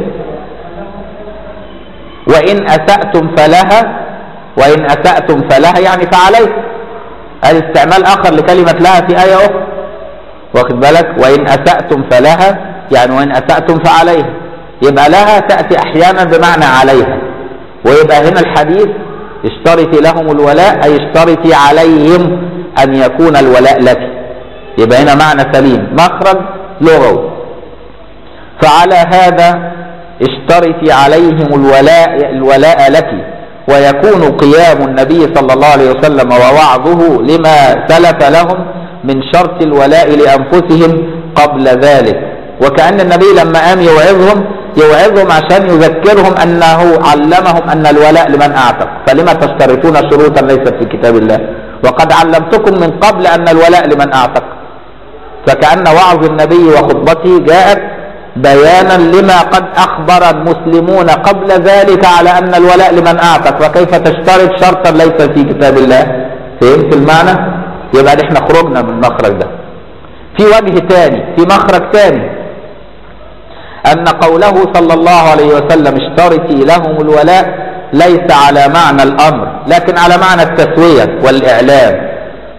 وان اساتم فلها وان اساتم فلها يعني فعليكم هذا استعمال اخر لكلمة لها في آية اخرى واخد بالك وان اسأتم فلها يعني وان اسأتم فعليها يبقى لها تأتي احيانا بمعنى عليها ويبقى هنا الحديث اشترطي لهم الولاء اي اشترطي عليهم ان يكون الولاء لك يبقى هنا معنى سليم مخرج لغوي فعلى هذا اشترطي عليهم الولاء الولاء لك ويكون قيام النبي صلى الله عليه وسلم ووعظه لما سلف لهم من شرط الولاء لأنفسهم قبل ذلك وكأن النبي لما قام يوعظهم يوعظهم عشان يذكرهم أنه علمهم أن الولاء لمن أعتق فلما تشترطون شروطا ليست في كتاب الله وقد علمتكم من قبل أن الولاء لمن أعتق فكأن وعظ النبي وخطبته جاءت بيانا لما قد أخبر المسلمون قبل ذلك على أن الولاء لمن أعتق فكيف تشترط شرطا ليس في كتاب الله فهمت المعنى يبقى احنا خرجنا من المخرج ده في وجه تاني في مخرج تاني أن قوله صلى الله عليه وسلم اشترطي لهم الولاء ليس على معنى الأمر لكن على معنى التسوية والإعلام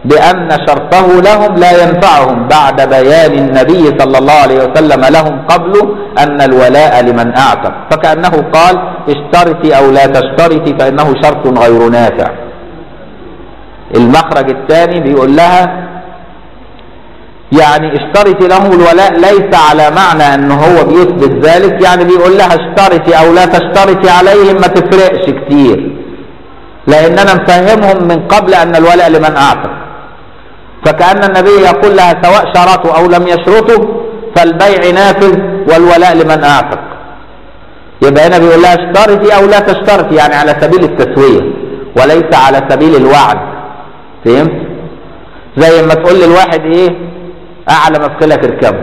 بأن شرطه لهم لا ينفعهم بعد بيان النبي صلى الله عليه وسلم لهم قبل أن الولاء لمن أعتق فكأنه قال اشترطي أو لا تشترطي فإنه شرط غير نافع المخرج الثاني بيقول لها يعني اشترطي لهم الولاء ليس على معنى ان هو بيثبت ذلك يعني بيقول لها اشترطي او لا تشترطي عليهم ما تفرقش كتير لان انا مفهمهم من قبل ان الولاء لمن اعتق فكأن النبي يقول لها سواء شرطوا او لم يشرطوا فالبيع نافذ والولاء لمن اعتق يبقى هنا بيقول لها اشترطي او لا تشترطي يعني على سبيل التسوية وليس على سبيل الوعد فهمت زي ما تقول للواحد ايه اعلى مفصلك اركبه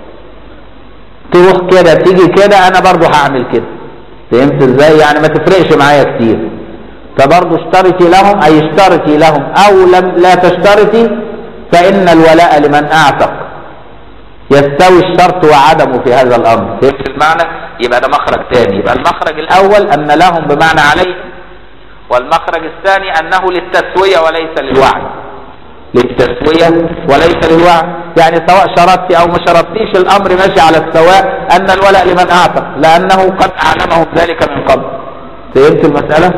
تروح كده تيجي كده انا برضو هعمل كده فهمت ازاي يعني ما تفرقش معايا كتير فبرضو اشترطي لهم اي اشترطي لهم او لم لا تشترطي فان الولاء لمن اعتق يستوي الشرط وعدمه في هذا الامر فهمت المعنى يبقى ده مخرج ثاني يبقى المخرج الاول ان لهم بمعنى عليه والمخرج الثاني انه للتسويه وليس للوعد للتسوية وليس للوعد يعني سواء شرطت او ما شرطتيش الامر ماشي على السواء ان الولاء لمن اعتق لانه قد اعلمهم ذلك من قبل فهمت المسألة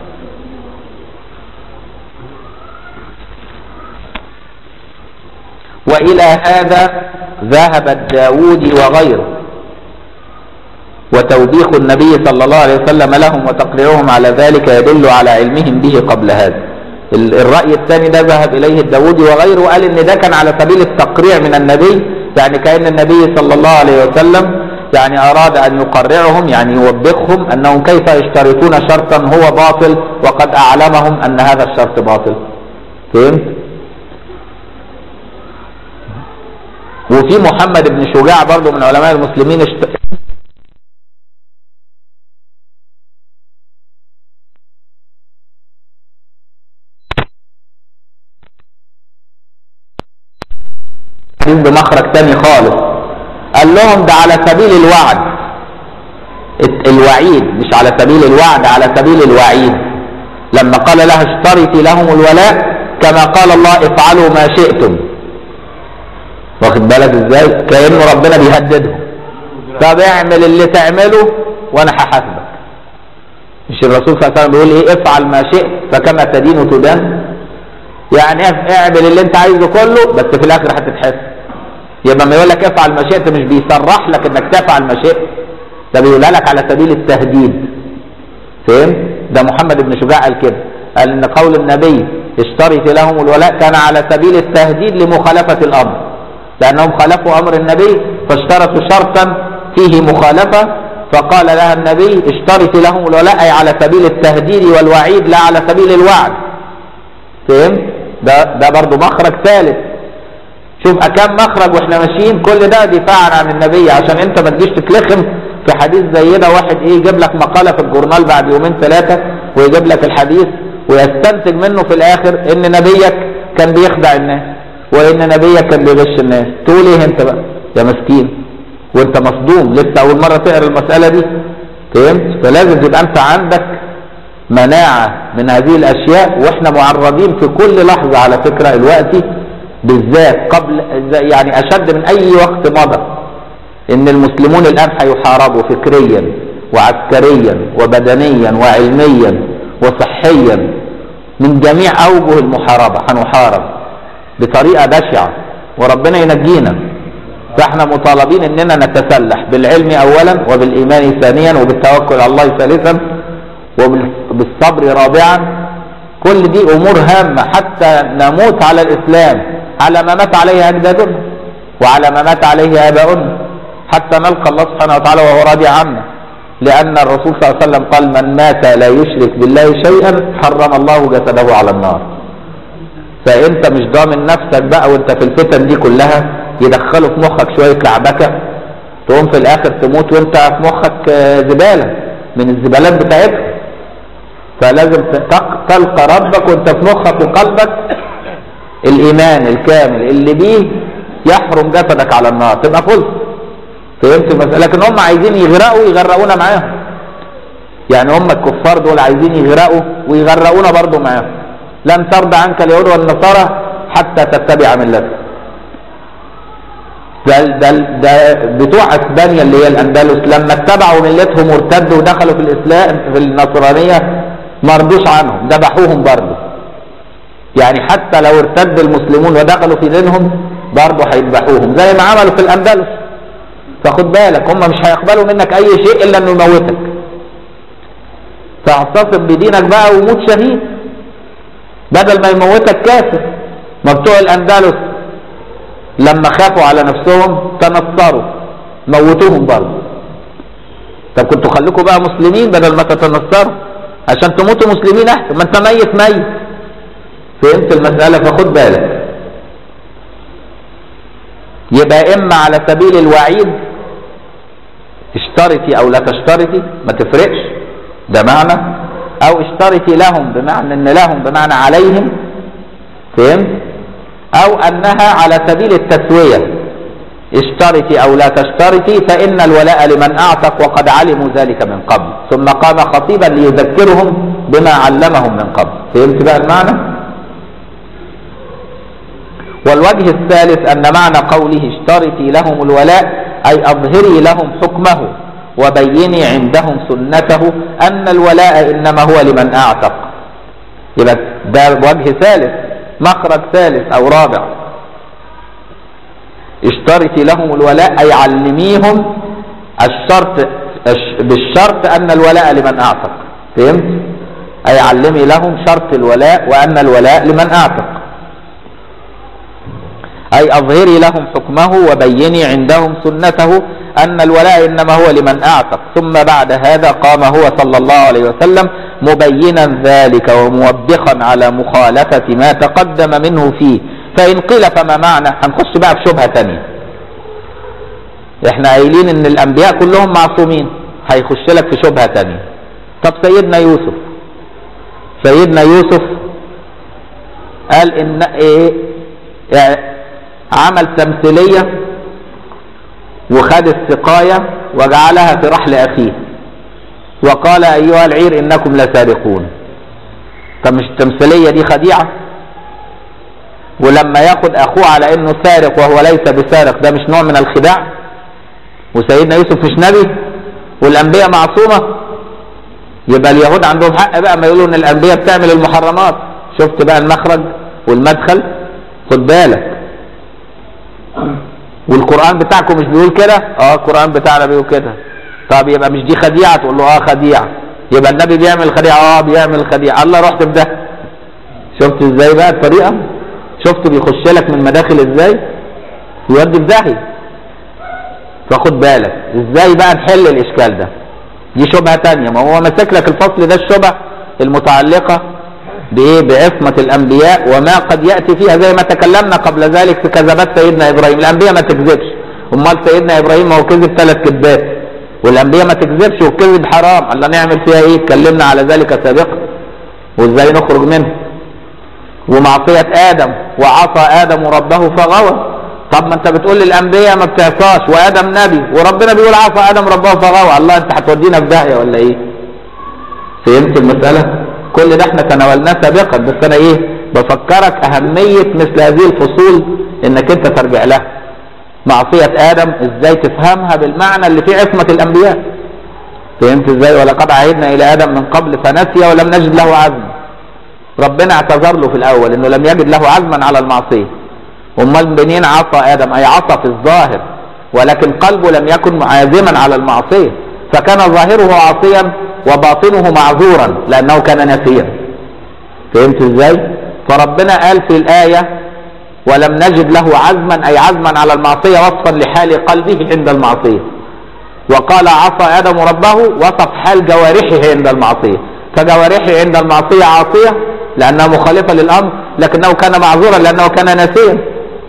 والى هذا ذهب الداودي وغيره وتوبيخ النبي صلى الله عليه وسلم لهم وتقريرهم على ذلك يدل على علمهم به قبل هذا الرأي الثاني ده ذهب إليه الداودي وغيره وقال إن ده كان على سبيل التقريع من النبي يعني كأن النبي صلى الله عليه وسلم يعني أراد أن يقرعهم يعني يوبخهم أنهم كيف يشترطون شرطا هو باطل وقد أعلمهم أن هذا الشرط باطل فهمت؟ وفي محمد بن شجاع برضه من علماء المسلمين اشت... بمخرج تاني خالص قال لهم ده على سبيل الوعد الوعيد مش على سبيل الوعد على سبيل الوعيد لما قال لها اشترطي لهم الولاء كما قال الله افعلوا ما شئتم واخد بالك ازاي كأنه ربنا بيهددهم طب اعمل اللي تعمله وانا هحاسبك مش الرسول صلى الله عليه وسلم بيقول ايه افعل ما شئت فكما تدين تدان يعني اعمل اللي انت عايزه كله بس في الاخر هتتحاسب يبقى ما يقول لك افعل ما شئت مش بيصرح لك انك تفعل ما شئت ده بيقولها لك على سبيل التهديد فهمت ده محمد بن شجاع قال كده قال ان قول النبي اشترط لهم الولاء كان على سبيل التهديد لمخالفة الامر لانهم خالفوا امر النبي فاشترطوا شرطا فيه مخالفة فقال لها النبي اشترط لهم الولاء اي على سبيل التهديد والوعيد لا على سبيل الوعد فهمت ده ده برضه مخرج ثالث شوف كم مخرج واحنا ماشيين كل ده دفاعا عن النبي عشان انت ما تجيش تتلخم في حديث زي ده واحد ايه يجيب لك مقاله في الجورنال بعد يومين ثلاثه ويجيب لك الحديث ويستنتج منه في الاخر ان نبيك كان بيخدع الناس وان نبيك كان بيغش الناس تقول ايه انت بقى يا مسكين وانت مصدوم لسه اول مره تقرا المساله دي فهمت فلازم تبقى انت عندك مناعه من هذه الاشياء واحنا معرضين في كل لحظه على فكره الوقت بالذات قبل يعني اشد من اي وقت مضى ان المسلمون الان هيحاربوا فكريا وعسكريا وبدنيا وعلميا وصحيا من جميع اوجه المحاربه هنحارب بطريقه بشعه وربنا ينجينا فاحنا مطالبين اننا نتسلح بالعلم اولا وبالايمان ثانيا وبالتوكل على الله ثالثا وبالصبر رابعا كل دي امور هامه حتى نموت على الاسلام على ما مات عليه اجدادنا وعلى ما مات عليه اباؤنا حتى نلقى الله سبحانه وتعالى وهو راضي عنا لان الرسول صلى الله عليه وسلم قال من مات لا يشرك بالله شيئا حرم الله جسده على النار فانت مش ضامن نفسك بقى وانت في الفتن دي كلها يدخلوا في مخك شويه لعبكه تقوم في الاخر تموت وانت في مخك زباله من الزبالات بتاعتك فلازم تلقى ربك وانت في مخك وقلبك الايمان الكامل اللي بيه يحرم جسدك على النار تبقى فل فهمت المسألة لكن هم عايزين يغرقوا يغرقونا معاهم يعني هم الكفار دول عايزين يغرقوا ويغرقونا برضو معاهم لن ترضى عنك اليهود والنصارى حتى تتبع ملته ده ده ده بتوع اسبانيا اللي هي الاندلس لما اتبعوا ملتهم وارتدوا ودخلوا في الاسلام في النصرانيه ما رضوش عنهم ذبحوهم برضه يعني حتى لو ارتد المسلمون ودخلوا في دينهم برضه هيذبحوهم زي ما عملوا في الاندلس فخد بالك هم مش هيقبلوا منك اي شيء الا انه يموتك فاعتصم بدينك بقى وموت شهيد بدل ما يموتك كافر ما بتوع الاندلس لما خافوا على نفسهم تنصروا موتوهم برضه طب كنتوا خليكم بقى مسلمين بدل ما تتنصروا عشان تموتوا مسلمين احسن ما انت ميت ميت فهمت المسألة فخد بالك يبقى اما على سبيل الوعيد اشترطي او لا تشترطي ما تفرقش ده معنى او اشترطي لهم بمعنى ان لهم بمعنى عليهم فهمت او انها على سبيل التسوية اشترطي او لا تشترطي فان الولاء لمن اعتق وقد علموا ذلك من قبل ثم قام خطيبا ليذكرهم بما علمهم من قبل فهمت بقى المعنى والوجه الثالث ان معنى قوله اشترطي لهم الولاء اي اظهري لهم حكمه وبيني عندهم سنته ان الولاء انما هو لمن اعتق يبقى ده وجه ثالث مخرج ثالث او رابع اشترطي لهم الولاء اي علميهم الشرط بالشرط ان الولاء لمن اعتق فهمت اي علمي لهم شرط الولاء وان الولاء لمن اعتق اي اظهري لهم حكمه وبيني عندهم سنته ان الولاء انما هو لمن اعتق ثم بعد هذا قام هو صلى الله عليه وسلم مبينا ذلك وموبخا على مخالفة ما تقدم منه فيه فإن قيل فما معنى هنخش بقى في شبهة تانية احنا قايلين ان الانبياء كلهم معصومين هيخش لك في شبهة تانية طب سيدنا يوسف سيدنا يوسف قال ان ايه يعني عمل تمثيلية وخد السقاية وجعلها في رحل اخيه وقال ايها العير انكم لسارقون طب مش التمثيلية دي خديعة ولما ياخد اخوه على انه سارق وهو ليس بسارق ده مش نوع من الخداع وسيدنا يوسف مش نبي والانبياء معصومة يبقى اليهود عندهم حق بقى ما يقولوا ان الانبياء بتعمل المحرمات شفت بقى المخرج والمدخل خد بالك والقرآن بتاعكم مش بيقول كده اه القرآن بتاعنا بيقول كده طب يبقى مش دي خديعة تقول له اه خديعة يبقى النبي بيعمل خديعة اه بيعمل خديعة الله رحت في ده شفت ازاي بقى الطريقة شفت بيخش لك من مداخل ازاي يودي في داهية فخد بالك ازاي بقى نحل الاشكال ده دي شبهة تانية ما هو ماسك لك الفصل ده الشبه المتعلقة بايه بعصمة الانبياء وما قد يأتي فيها زي ما تكلمنا قبل ذلك في كذبات سيدنا ابراهيم الانبياء ما تكذبش امال سيدنا ابراهيم ما هو كذب ثلاث كذبات والانبياء ما تكذبش والكذب حرام الله نعمل فيها ايه اتكلمنا على ذلك سابقا وازاي نخرج منه ومعصية ادم وعصى ادم ربه فغوى طب ما انت بتقول للانبياء ما بتعصاش وادم نبي وربنا بيقول عصى ادم ربه فغوى الله انت هتودينا في داهيه ولا ايه فهمت المساله كل ده احنا تناولناه سابقا بس انا ايه بفكرك اهميه مثل هذه الفصول انك انت ترجع لها معصيه ادم ازاي تفهمها بالمعنى اللي فيه عصمه الانبياء فهمت ازاي ولقد عهدنا الى ادم من قبل فنسي ولم نجد له عزما ربنا اعتذر له في الاول انه لم يجد له عزما على المعصيه امال منين عصى ادم اي عصى في الظاهر ولكن قلبه لم يكن عازما على المعصيه فكان ظاهره عاصيا وباطنه معذورا لانه كان ناسيا فهمت ازاي فربنا قال في الايه ولم نجد له عزما اي عزما على المعصيه وصفا لحال قلبه عند المعصيه وقال عصى ادم ربه وصف حال جوارحه عند المعصيه فجوارحه عند المعصيه عاصيه لانها مخالفه للامر لكنه كان معذورا لانه كان ناسيا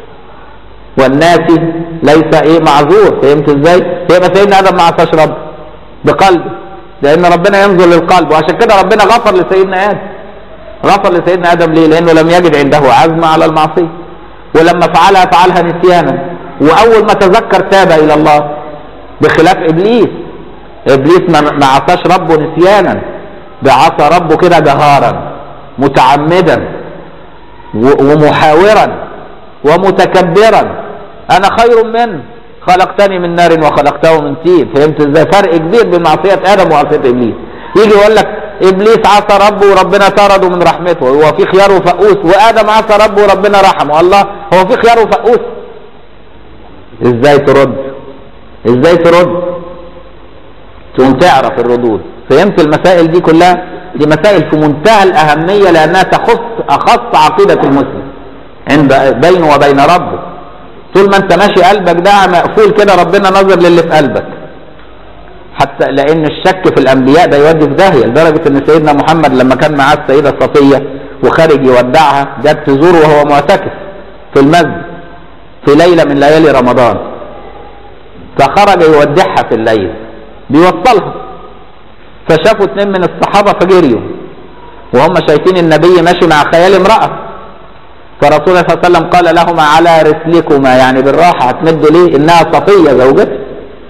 والناسي ليس ايه معذور فهمت ازاي يبقى سيدنا ادم ما عصاش ربه بقلبه لان ربنا ينظر للقلب وعشان كده ربنا غفر لسيدنا ادم غفر لسيدنا ادم ليه لانه لم يجد عنده عزم على المعصيه ولما فعلها فعلها نسيانا واول ما تذكر تاب الى الله بخلاف ابليس ابليس ما عصاش ربه نسيانا ده عصى ربه كده جهارا متعمدا و- ومحاورا ومتكبرا انا خير منه خلقتني من نار وخلقته من طين فهمت ازاي فرق كبير بين معصيه ادم ومعصيه ابليس يجي يقول لك ابليس عصى ربه وربنا طرده من رحمته هو في خيار وفقوس وادم عصى ربه وربنا رحمه الله هو في خيار وفقوس ازاي ترد ازاي ترد تقوم تعرف الردود فهمت المسائل دي كلها دي مسائل في منتهى الأهمية لأنها تخص أخص عقيدة المسلم عند بينه وبين ربه طول ما انت ماشي قلبك ده مقفول كده ربنا نظر للي في قلبك حتى لان الشك في الانبياء ده يودي في داهيه لدرجه ان سيدنا محمد لما كان معاه السيده صفيه وخارج يودعها جت تزوره وهو معتكف في المسجد في ليله من ليالي رمضان فخرج يودعها في الليل بيوصلها فشافوا اتنين من الصحابه فجريوا وهم شايفين النبي ماشي مع خيال امراه فرسول الله صلى الله عليه وسلم قال لهما على رسلكما يعني بالراحه هتمدوا ليه انها صفيه زوجته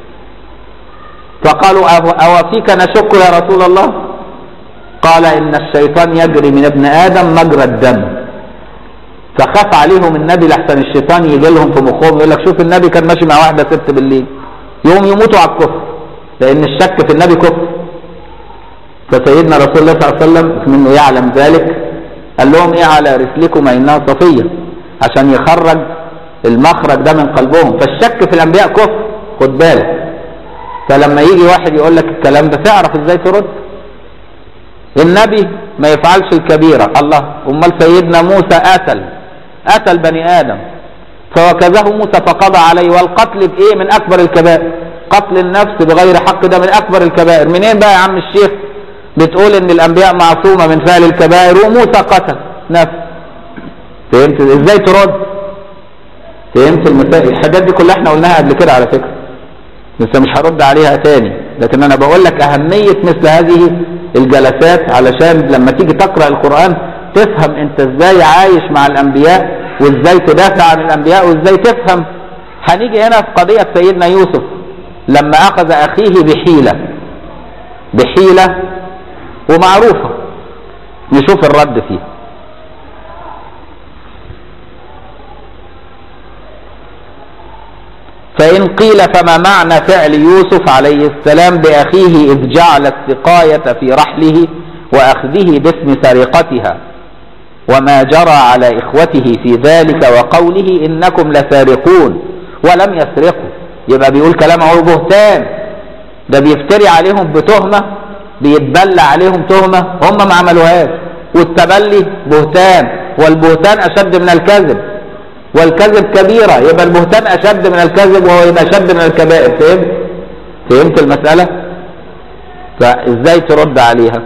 فقالوا أو- أوفيك نشك يا رسول الله قال إن الشيطان يجري من ابن آدم مجرى الدم فخاف عليهم النبي لحسن الشيطان يجي لهم في مخهم يقول لك شوف النبي كان ماشي مع واحدة ست بالليل يوم يموتوا على الكفر لأن الشك في النبي كفر فسيدنا رسول الله صلى الله عليه وسلم منه يعلم ذلك قال لهم ايه على رسلكم انها صفيه عشان يخرج المخرج ده من قلبهم فالشك في الانبياء كفر خد بالك فلما يجي واحد يقول لك الكلام ده تعرف ازاي ترد النبي ما يفعلش الكبيرة الله امال سيدنا موسى قتل قتل بني ادم فوكزه موسى فقضى عليه والقتل بايه من اكبر الكبائر قتل النفس بغير حق ده من اكبر الكبائر منين بقى يا عم الشيخ بتقول ان الانبياء معصومه من فعل الكبائر وموسى قتل نفس فهمت ازاي ترد فهمت المسائل الحاجات دي كلها احنا قلناها قبل كده على فكره بس مش هرد عليها تاني لكن انا بقول لك اهميه مثل هذه الجلسات علشان لما تيجي تقرا القران تفهم انت ازاي عايش مع الانبياء وازاي تدافع عن الانبياء وازاي تفهم هنيجي هنا في قضيه سيدنا يوسف لما اخذ اخيه بحيله بحيله ومعروفه نشوف الرد فيها فإن قيل فما معنى فعل يوسف عليه السلام بأخيه إذ جعل السقاية في رحله وأخذه باسم سرقتها وما جرى على إخوته في ذلك وقوله إنكم لسارقون ولم يسرقوا يبقى بيقول كلام هو بهتان ده بيفتري عليهم بتهمة بيتبلى عليهم تهمة هم ما عملوهاش والتبلي بهتان والبهتان أشد من الكذب والكذب كبيرة يبقى البهتان أشد من الكذب وهو يبقى أشد من الكبائر فهمت؟ فهمت المسألة؟ فإزاي ترد عليها؟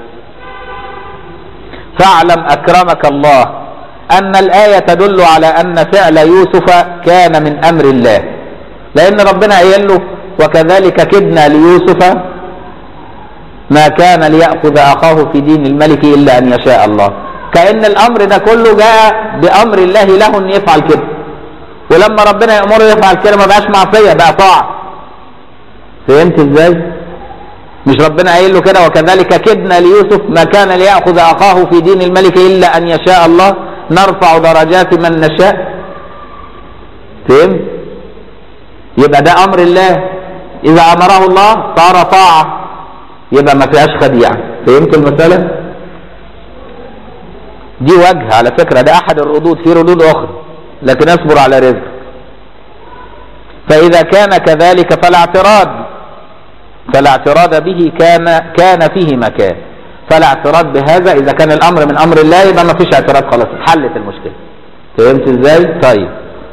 فاعلم أكرمك الله أن الآية تدل على أن فعل يوسف كان من أمر الله لأن ربنا قايل له وكذلك كدنا ليوسف ما كان ليأخذ أخاه في دين الملك إلا أن يشاء الله كأن الأمر ده كله جاء بأمر الله له أن يفعل كده ولما ربنا يأمره يفعل كده ما بقاش معصية بقى طاعة فهمت ازاي؟ مش ربنا قايل له كده وكذلك كدنا ليوسف ما كان ليأخذ أخاه في دين الملك إلا أن يشاء الله نرفع درجات من نشاء فهمت؟ يبقى ده أمر الله إذا أمره الله صار طاعة يبقى ما فيهاش خديعة فهمت المسألة؟ دي وجه على فكرة ده أحد الردود في ردود أخرى لكن اصبر على رزق فإذا كان كذلك فلا اعتراض فلا اعتراض به كان كان فيه مكان فلا اعتراض بهذا إذا كان الأمر من أمر الله يبقى ما فيش اعتراض خلاص حلت المشكلة فهمت ازاي؟ طيب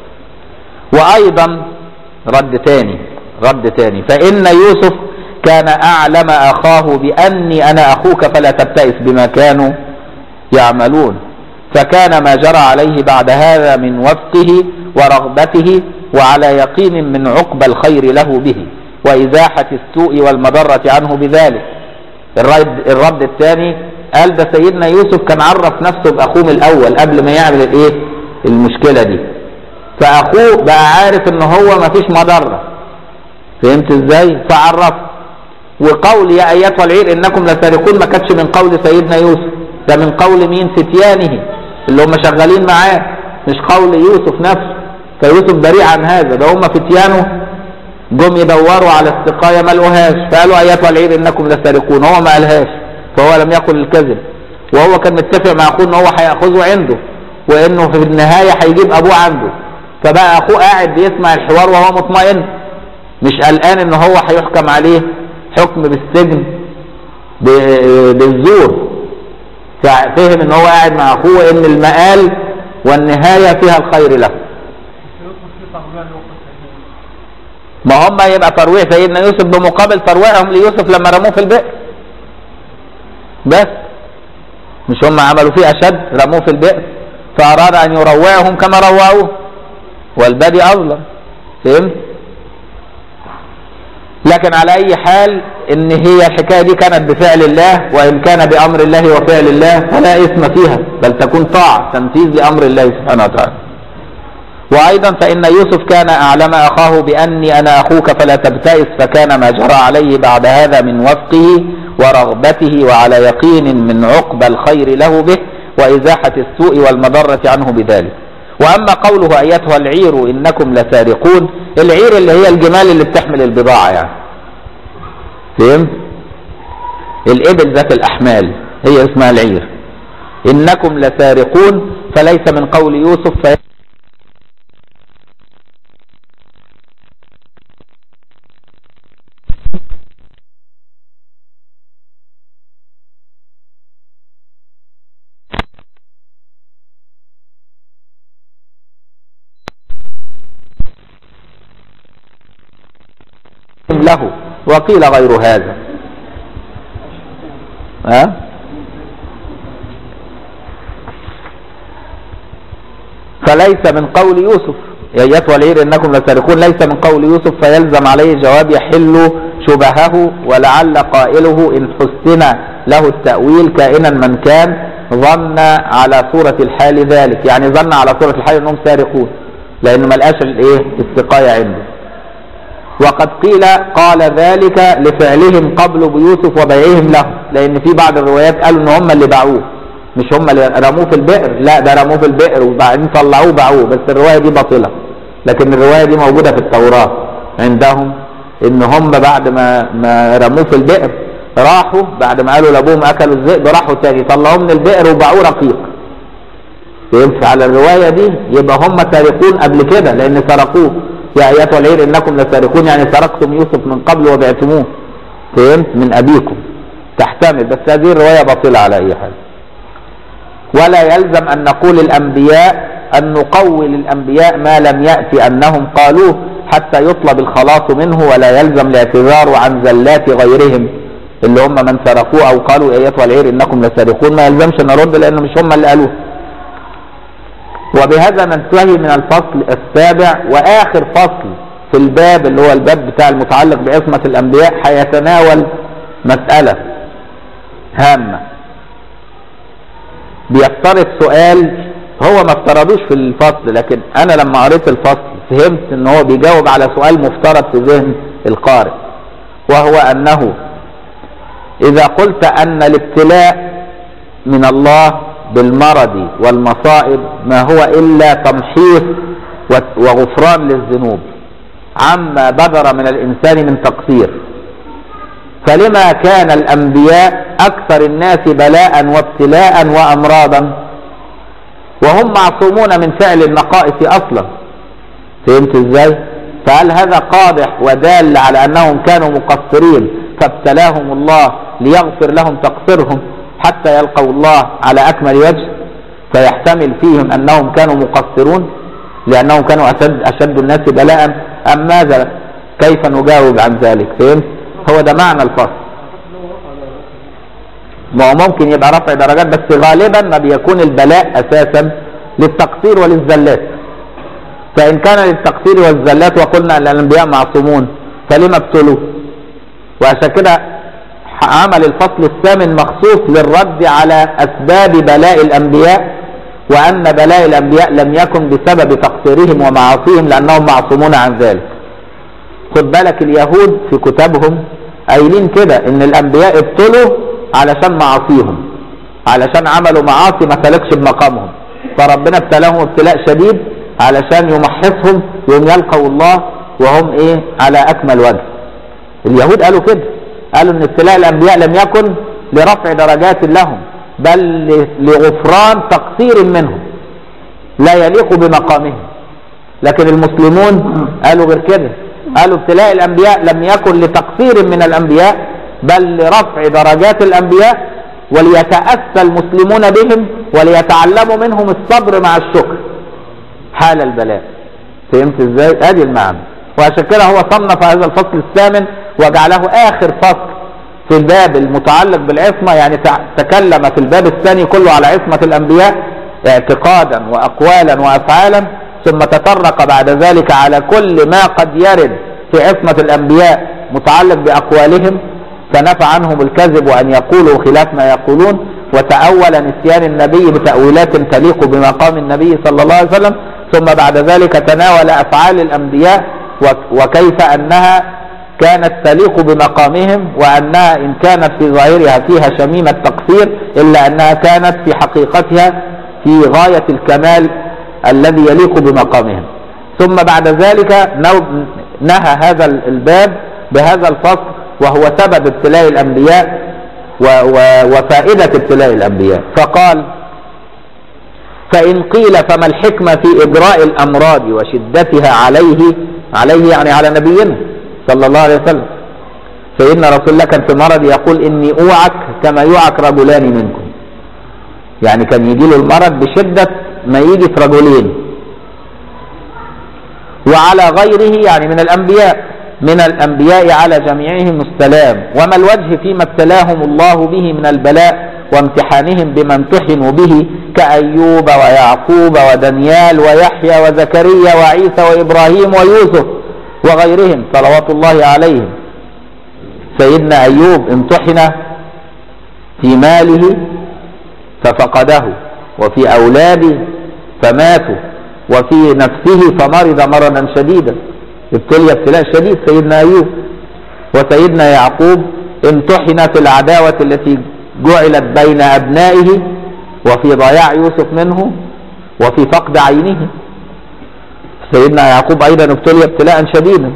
وأيضا رد تاني رد تاني فإن يوسف كان أعلم أخاه بأني أنا أخوك فلا تبتئس بما كانوا يعملون فكان ما جرى عليه بعد هذا من وفقه ورغبته وعلى يقين من عقبى الخير له به وإزاحة السوء والمضرة عنه بذلك الرد, الرد الثاني قال ده سيدنا يوسف كان عرف نفسه بأخوه من الأول قبل ما يعمل الايه المشكلة دي فأخوه بقى عارف ان هو ما فيش مضرة فهمت ازاي فعرف وقول يا أيتها العير إنكم لسارقون ما كانش من قول سيدنا يوسف ده من قول مين فتيانه اللي هم شغالين معاه مش قول يوسف نفسه فيوسف بريء عن هذا ده هم فتيانه جم يدوروا على السقاية ما لقوهاش فقالوا ايتها العير انكم لسارقون هو ما قالهاش فهو لم يقل الكذب وهو كان متفق مع اخوه ان هو هياخذه عنده وانه في النهايه هيجيب ابوه عنده فبقى اخوه قاعد بيسمع الحوار وهو مطمئن مش قلقان ان هو هيحكم عليه حكم بالسجن ب- بالزور ففهم ان هو قاعد مع اخوه ان المآل والنهايه فيها الخير له ما هم يبقى ترويع سيدنا يوسف بمقابل ترويعهم ليوسف لما رموه في البئر بس مش هم عملوا فيه اشد رموه في البئر فاراد ان يروعهم كما روعوه والبادي اظلم فهمت لكن على اي حال ان هي الحكايه دي كانت بفعل الله وان كان بامر الله وفعل الله فلا اثم فيها بل تكون طاعه تنفيذ لامر الله سبحانه وتعالى وايضا فان يوسف كان اعلم اخاه باني انا اخوك فلا تبتئس فكان ما جرى عليه بعد هذا من وفقه ورغبته وعلى يقين من عقبى الخير له به وازاحه السوء والمضره عنه بذلك واما قوله ايتها العير انكم لسارقون العير اللي هي الجمال اللي بتحمل البضاعه يعني فهمت الابل ذات الاحمال هي اسمها العير انكم لسارقون فليس من قول يوسف في له وقيل غير هذا ها فليس من قول يوسف يا ايتها العير انكم لسارقون ليس من قول يوسف فيلزم عليه جواب يحل شبهه ولعل قائله ان حسن له التاويل كائنا من كان ظن على صوره الحال ذلك يعني ظن على صوره الحال انهم سارقون لانه ما لقاش الايه السقايه عنده وقد قيل قال ذلك لفعلهم قبل بيوسف وبيعهم له لان في بعض الروايات قالوا ان هم اللي باعوه مش هم اللي رموه في البئر لا ده رموه في البئر وبعدين طلعوه باعوه بس الروايه دي باطله لكن الروايه دي موجوده في التوراه عندهم ان هم بعد ما ما رموه في البئر راحوا بعد ما قالوا لابوهم اكلوا الذئب راحوا تاني طلعوه من البئر وباعوه رقيق فهمت على الروايه دي يبقى هم سارقون قبل كده لان سرقوه يا ايتها العير انكم لسارقون يعني سرقتم يوسف من قبل وبعتموه فهمت من ابيكم تحتمل بس هذه الروايه باطله على اي حال ولا يلزم ان نقول الانبياء ان نقول الانبياء ما لم ياتي انهم قالوه حتى يطلب الخلاص منه ولا يلزم الاعتذار عن زلات غيرهم اللي هم من سرقوه او قالوا ايتها العير انكم لسارقون ما يلزمش نرد لانه مش هم اللي قالوه وبهذا ننتهي من الفصل السابع واخر فصل في الباب اللي هو الباب بتاع المتعلق بعصمة الانبياء هيتناول مسألة هامة بيفترض سؤال هو ما افترضوش في الفصل لكن انا لما قريت الفصل فهمت ان هو بيجاوب على سؤال مفترض في ذهن القارئ وهو انه اذا قلت ان الابتلاء من الله بالمرض والمصائب ما هو الا تمحيص وغفران للذنوب عما بدر من الانسان من تقصير فلما كان الانبياء اكثر الناس بلاء وابتلاء وامراضا وهم معصومون من فعل النقائص اصلا فهمت ازاي فهل هذا قادح ودال على انهم كانوا مقصرين فابتلاهم الله ليغفر لهم تقصيرهم حتى يلقوا الله على اكمل وجه فيحتمل فيهم انهم كانوا مقصرون لانهم كانوا اشد اشد الناس بلاء ام ماذا كيف نجاوب عن ذلك فهمت هو ده معنى الفصل ما هو ممكن يبقى رفع درجات بس غالبا ما بيكون البلاء اساسا للتقصير وللزلات فان كان للتقصير والزلات وقلنا ان الانبياء معصومون فلما ابتلوا وعشان كده عمل الفصل الثامن مخصوص للرد على اسباب بلاء الانبياء وان بلاء الانبياء لم يكن بسبب تقصيرهم ومعاصيهم لانهم معصومون عن ذلك خد بالك اليهود في كتابهم قايلين كده ان الانبياء ابتلوا علشان معاصيهم علشان عملوا معاصي ما سلكش بمقامهم فربنا ابتلاهم ابتلاء شديد علشان يمحصهم يوم يلقوا الله وهم ايه على اكمل وجه اليهود قالوا كده قالوا ان ابتلاء الانبياء لم يكن لرفع درجات لهم بل لغفران تقصير منهم لا يليق بمقامهم لكن المسلمون قالوا غير كده قالوا ابتلاء الانبياء لم يكن لتقصير من الانبياء بل لرفع درجات الانبياء وليتاسى المسلمون بهم وليتعلموا منهم الصبر مع الشكر حال البلاء فهمت ازاي ادي المعنى وعشان كده هو صنف هذا الفصل الثامن وجعله اخر فصل في الباب المتعلق بالعصمة يعني تكلم في الباب الثاني كله على عصمة الانبياء اعتقادا واقوالا وافعالا ثم تطرق بعد ذلك على كل ما قد يرد في عصمة الانبياء متعلق باقوالهم فنفى عنهم الكذب وان يقولوا خلاف ما يقولون وتأول نسيان النبي بتأويلات تليق بمقام النبي صلى الله عليه وسلم ثم بعد ذلك تناول أفعال الأنبياء وكيف أنها كانت تليق بمقامهم وأنها إن كانت في ظاهرها فيها شميمة تقصير إلا أنها كانت في حقيقتها في غاية الكمال الذي يليق بمقامهم ثم بعد ذلك نهى هذا الباب بهذا الفصل وهو سبب ابتلاء الأنبياء وفائدة ابتلاء الأنبياء فقال فإن قيل فما الحكمة في إجراء الأمراض وشدتها عليه عليه يعني على نبينا صلى الله عليه وسلم فإن رسول الله كان في مرض يقول إني أوعك كما يوعك رجلان منكم يعني كان يجي له المرض بشدة ما يجي في رجلين وعلى غيره يعني من الأنبياء من الأنبياء على جميعهم السلام وما الوجه فيما ابتلاهم الله به من البلاء وامتحانهم بما امتحنوا به كأيوب ويعقوب ودانيال ويحيى وزكريا وعيسى وإبراهيم ويوسف وغيرهم صلوات الله عليهم سيدنا أيوب امتحن في ماله ففقده وفي أولاده فماتوا وفي نفسه فمرض مرضا شديدا ابتلي ابتلاء شديد سيدنا أيوب وسيدنا يعقوب امتحن في العداوة التي جعلت بين أبنائه وفي ضياع يوسف منه وفي فقد عينه سيدنا يعقوب أيضا ابتلي ابتلاء شديدا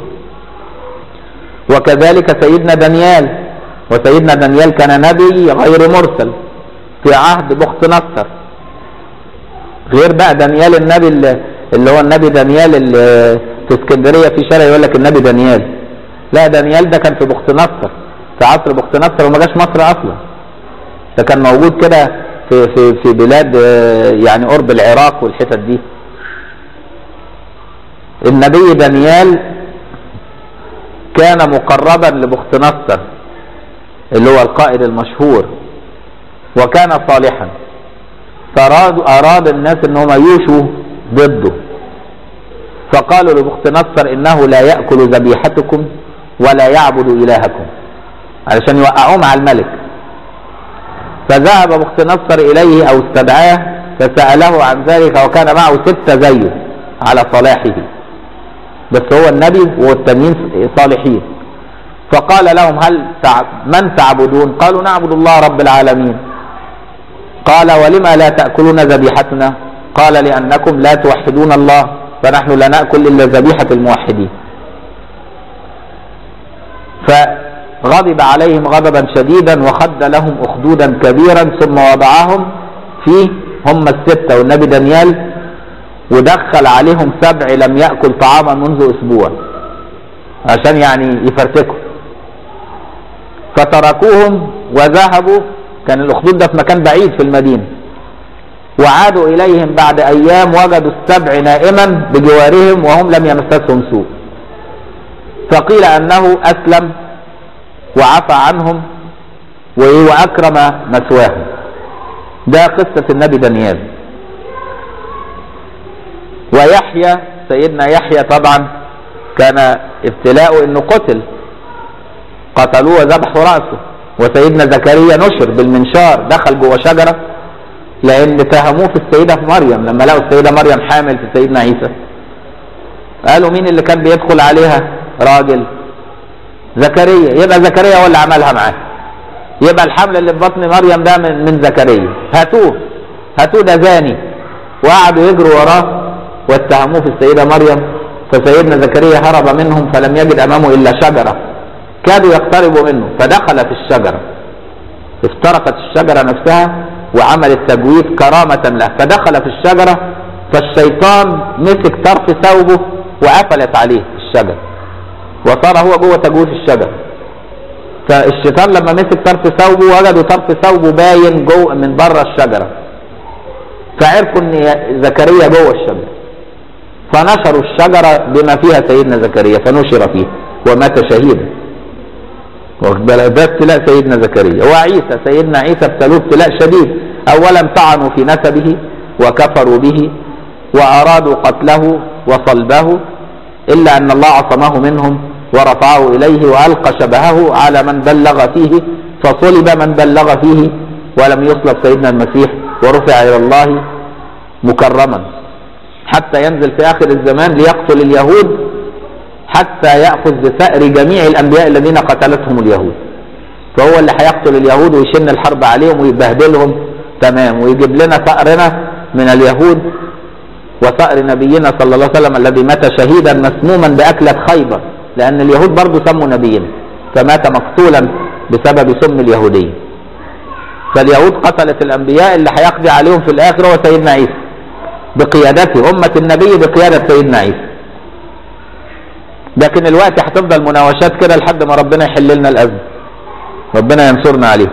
وكذلك سيدنا دانيال وسيدنا دانيال كان نبي غير مرسل في عهد بخت نصر غير بقى دانيال النبي اللي هو النبي دانيال اللي في اسكندريه في شارع يقول لك النبي دانيال لا دانيال ده كان في بخت نصر في عصر بخت نصر وما جاش مصر اصلا ده كان موجود كده في في في بلاد يعني قرب العراق والحتت دي النبي دانيال كان مقربا لبخت نصر اللي هو القائد المشهور وكان صالحا فأراد أراد الناس ان هم يوشوا ضده فقالوا لبخت نصر انه لا يأكل ذبيحتكم ولا يعبد الهكم علشان يوقعوه مع الملك فذهب بخت نصر اليه او استدعاه فسأله عن ذلك وكان معه ستة زيه على صلاحه بس هو النبي والتانيين صالحين فقال لهم هل من تعبدون قالوا نعبد الله رب العالمين قال ولما لا تأكلون ذبيحتنا قال لأنكم لا توحدون الله فنحن لا نأكل إلا ذبيحة الموحدين فغضب عليهم غضبا شديدا وخد لهم أخدودا كبيرا ثم وضعهم فيه هم الستة والنبي دانيال ودخل عليهم سبع لم يأكل طعاما منذ أسبوع عشان يعني يفرتكوا فتركوهم وذهبوا كان الأخدود ده في مكان بعيد في المدينة وعادوا إليهم بعد أيام وجدوا السبع نائما بجوارهم وهم لم يمسسهم سوء فقيل أنه أسلم وعفى عنهم وأكرم مثواهم ده قصة النبي دانيال ويحيى سيدنا يحيى طبعا كان ابتلاؤه انه قتل قتلوه وذبحوا راسه وسيدنا زكريا نشر بالمنشار دخل جوه شجره لان اتهموه في السيده مريم لما لقوا السيده مريم حامل في سيدنا عيسى قالوا مين اللي كان بيدخل عليها راجل زكريا يبقى زكريا هو اللي عملها معاه يبقى الحمل اللي في بطن مريم ده من, من زكريا هاتوه هاتوه ده زاني وقعدوا يجروا وراه واتهموه في السيدة مريم فسيدنا زكريا هرب منهم فلم يجد أمامه إلا شجرة كادوا يقتربوا منه فدخل في الشجرة افترقت الشجرة نفسها وعملت تجويف كرامة له فدخل في الشجرة فالشيطان مسك طرف ثوبه وقفلت عليه الشجرة وصار هو جوه تجويف الشجرة فالشيطان لما مسك طرف ثوبه وجدوا طرف ثوبه باين جوه من بره الشجرة فعرفوا ان زكريا جوه الشجرة فنشروا الشجرة بما فيها سيدنا زكريا فنشر فيه ومات شهيدا واخد بالك ده ابتلاء سيدنا زكريا وعيسى سيدنا عيسى ابتلوه ابتلاء شديد اولا طعنوا في نسبه وكفروا به وارادوا قتله وصلبه الا ان الله عصمه منهم ورفعه اليه والقى شبهه على من بلغ فيه فصلب من بلغ فيه ولم يصلب سيدنا المسيح ورفع الى الله مكرما حتى ينزل في اخر الزمان ليقتل اليهود حتى ياخذ بثأر جميع الانبياء الذين قتلتهم اليهود فهو اللي هيقتل اليهود ويشن الحرب عليهم ويبهدلهم تمام ويجيب لنا ثأرنا من اليهود وثأر نبينا صلى الله عليه وسلم الذي مات شهيدا مسموما بأكلة خيبر لأن اليهود برضه سموا نبينا فمات مقتولا بسبب سم اليهودية فاليهود قتلت الأنبياء اللي هيقضي عليهم في الآخرة هو سيدنا عيسى بقيادته أمة النبي بقيادة سيدنا عيسى لكن الوقت هتفضل مناوشات كده لحد ما ربنا يحل لنا الأزمة ربنا ينصرنا عليهم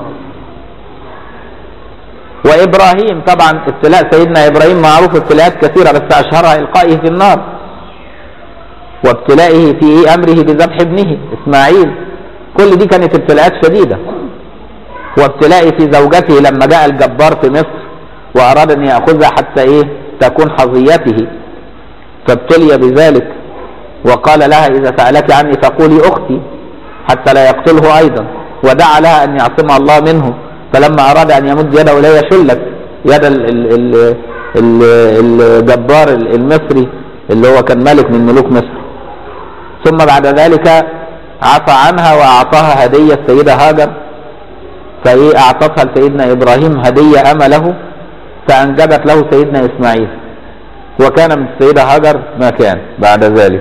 وإبراهيم طبعا ابتلاء سيدنا إبراهيم معروف ابتلاءات كثيرة بس أشهرها إلقائه في النار وابتلائه في أمره بذبح ابنه إسماعيل كل دي كانت ابتلاءات شديدة وابتلائه في زوجته لما جاء الجبار في مصر وأراد أن يأخذها حتى إيه تكون حظيته فابتلي بذلك وقال لها إذا سألك عني فقولي أختي حتى لا يقتله أيضا ودعا لها أن يعصمها الله منه فلما أراد أن يمد يده إليها شلت يد ال ال ال ال الجبار المصري اللي هو كان ملك من ملوك مصر ثم بعد ذلك عفى عنها وأعطاها هدية السيدة هاجر فإيه أعطتها لسيدنا إبراهيم هدية أما له فأنجبت له سيدنا إسماعيل وكان من السيدة هاجر ما كان بعد ذلك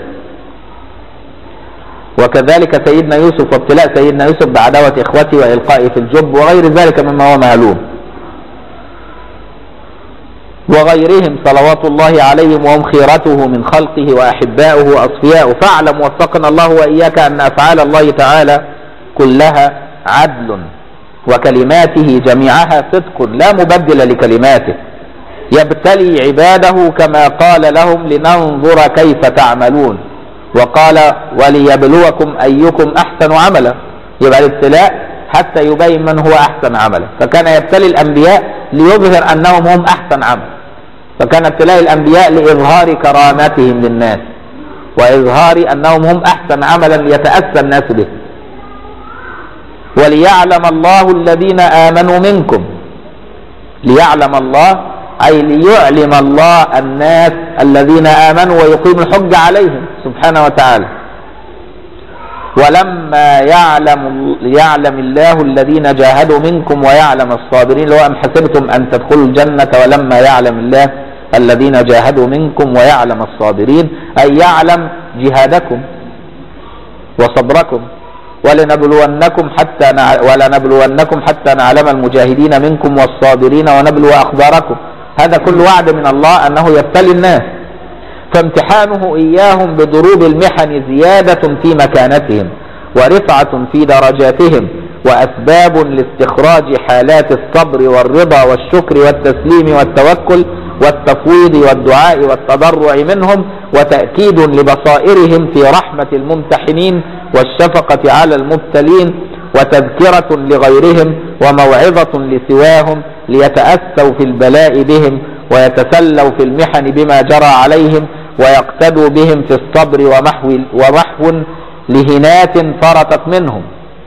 وكذلك سيدنا يوسف وابتلاء سيدنا يوسف بعداوة إخوته وإلقائه في الجب وغير ذلك مما هو معلوم وغيرهم صلوات الله عليهم وهم خيرته من خلقه وأحباؤه وأصفياؤه فاعلم وفقنا الله وإياك أن أفعال الله تعالى كلها عدل وكلماته جميعها صدق لا مبدل لكلماته يبتلي عباده كما قال لهم لننظر كيف تعملون وقال وليبلوكم أيكم أحسن عملا يبقى الابتلاء حتى يبين من هو أحسن عملا فكان يبتلي الأنبياء ليظهر أنهم هم أحسن عمل فكان ابتلاء الأنبياء لإظهار كرامتهم للناس وإظهار أنهم هم أحسن عملا ليتأسى الناس به وليعلم الله الذين آمنوا منكم ليعلم الله أي ليعلم الله الناس الذين آمنوا ويقيم الحج عليهم سبحانه وتعالى ولما يعلم يعلم الله الذين جاهدوا منكم ويعلم الصابرين لو أم حسبتم أن تدخلوا الجنة ولما يعلم الله الذين جاهدوا منكم ويعلم الصابرين أي يعلم جهادكم وصبركم ولنبلونكم حتى نع... ولنبلونكم حتى نعلم المجاهدين منكم والصابرين ونبلو أخباركم هذا كل وعد من الله أنه يبتلي الناس فامتحانه إياهم بضروب المحن زيادة في مكانتهم ورفعة في درجاتهم وأسباب لاستخراج حالات الصبر والرضا والشكر والتسليم والتوكل والتفويض والدعاء والتضرع منهم وتأكيد لبصائرهم في رحمة الممتحنين والشفقة على المبتلين وتذكرة لغيرهم وموعظة لسواهم ليتأسوا في البلاء بهم ويتسلوا في المحن بما جرى عليهم ويقتدوا بهم في الصبر ومحو, ومحو لهنات فرطت منهم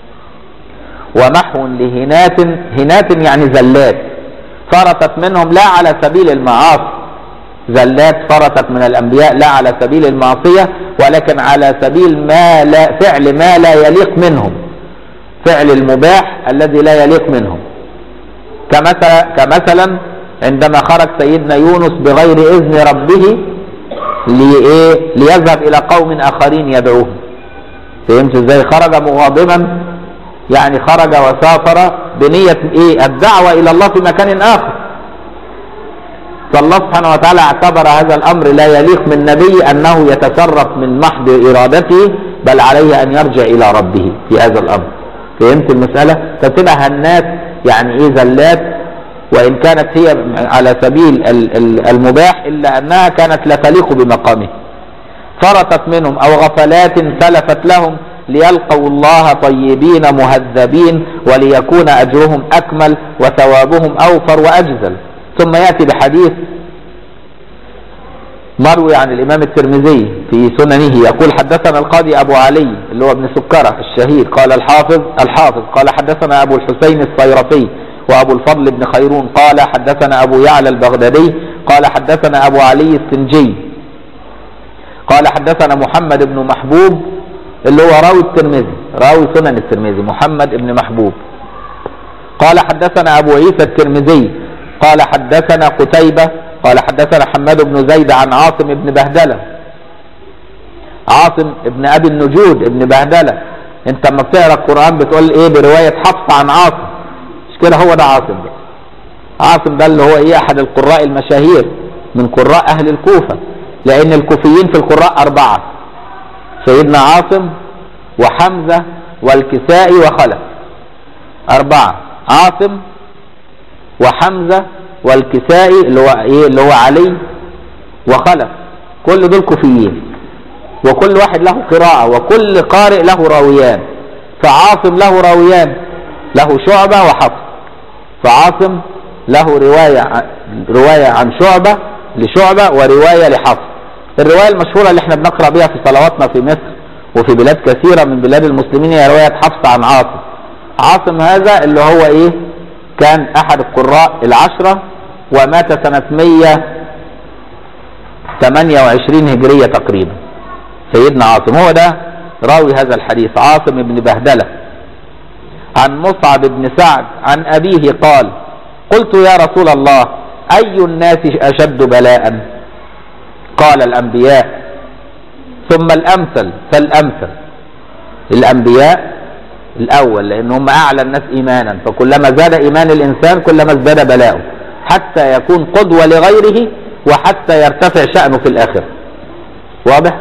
ومحو لهنات هنات يعني زلات فرطت منهم لا على سبيل المعاصي زلات فرطت من الأنبياء لا على سبيل المعصية ولكن على سبيل ما لا فعل ما لا يليق منهم فعل المباح الذي لا يليق منهم كمثلا كمثلا عندما خرج سيدنا يونس بغير إذن ربه لإيه ليذهب إلى قوم آخرين يدعوهم فهمت ازاي خرج مغاضبا يعني خرج وسافر بنية ايه الدعوة الى الله في مكان اخر فالله سبحانه وتعالى اعتبر هذا الامر لا يليق من نبي انه يتصرف من محض ارادته بل عليه ان يرجع الى ربه في هذا الامر فهمت المسألة فتبقى هنات يعني ايه زلات وان كانت هي على سبيل المباح الا انها كانت لا تليق بمقامه فرطت منهم او غفلات سلفت لهم ليلقوا الله طيبين مهذبين وليكون اجرهم اكمل وثوابهم اوفر واجزل ثم ياتي بحديث مروي عن الامام الترمذي في سننه يقول حدثنا القاضي ابو علي اللي هو ابن سكره الشهيد قال الحافظ الحافظ قال حدثنا ابو الحسين الصيرفي وابو الفضل بن خيرون قال حدثنا ابو يعلى البغدادي قال حدثنا ابو علي السنجي قال حدثنا محمد بن محبوب اللي هو راوي الترمذي راوي سنن الترمذي محمد بن محبوب قال حدثنا ابو عيسى الترمذي قال حدثنا قتيبة قال حدثنا حماد بن زيد عن عاصم بن بهدلة عاصم ابن ابي النجود ابن بهدلة انت لما بتقرا القرآن بتقول ايه برواية حفص عن عاصم مش كده هو ده عاصم ده عاصم ده اللي هو ايه احد القراء المشاهير من قراء اهل الكوفة لان الكوفيين في القراء اربعة سيدنا عاصم وحمزة والكسائي وخلف أربعة عاصم وحمزة والكسائي اللي هو إيه اللي هو علي وخلف كل دول كوفيين وكل واحد له قراءة وكل قارئ له راويان فعاصم له راويان له شعبة وحفص فعاصم له رواية رواية عن شعبة لشعبة ورواية لحفص الرواية المشهورة اللي احنا بنقرأ بها في صلواتنا في مصر وفي بلاد كثيرة من بلاد المسلمين هي رواية حفص عن عاصم عاصم هذا اللي هو ايه كان احد القراء العشرة ومات سنة 128 هجرية تقريبا سيدنا عاصم هو ده راوي هذا الحديث عاصم بن بهدلة عن مصعب بن سعد عن أبيه قال قلت يا رسول الله أي الناس أشد بلاء قال الأنبياء ثم الأمثل فالأمثل الأنبياء الأول لأن هم أعلى الناس إيمانا فكلما زاد إيمان الإنسان كلما ازداد بلاؤه حتى يكون قدوة لغيره وحتى يرتفع شأنه في الآخرة واضح؟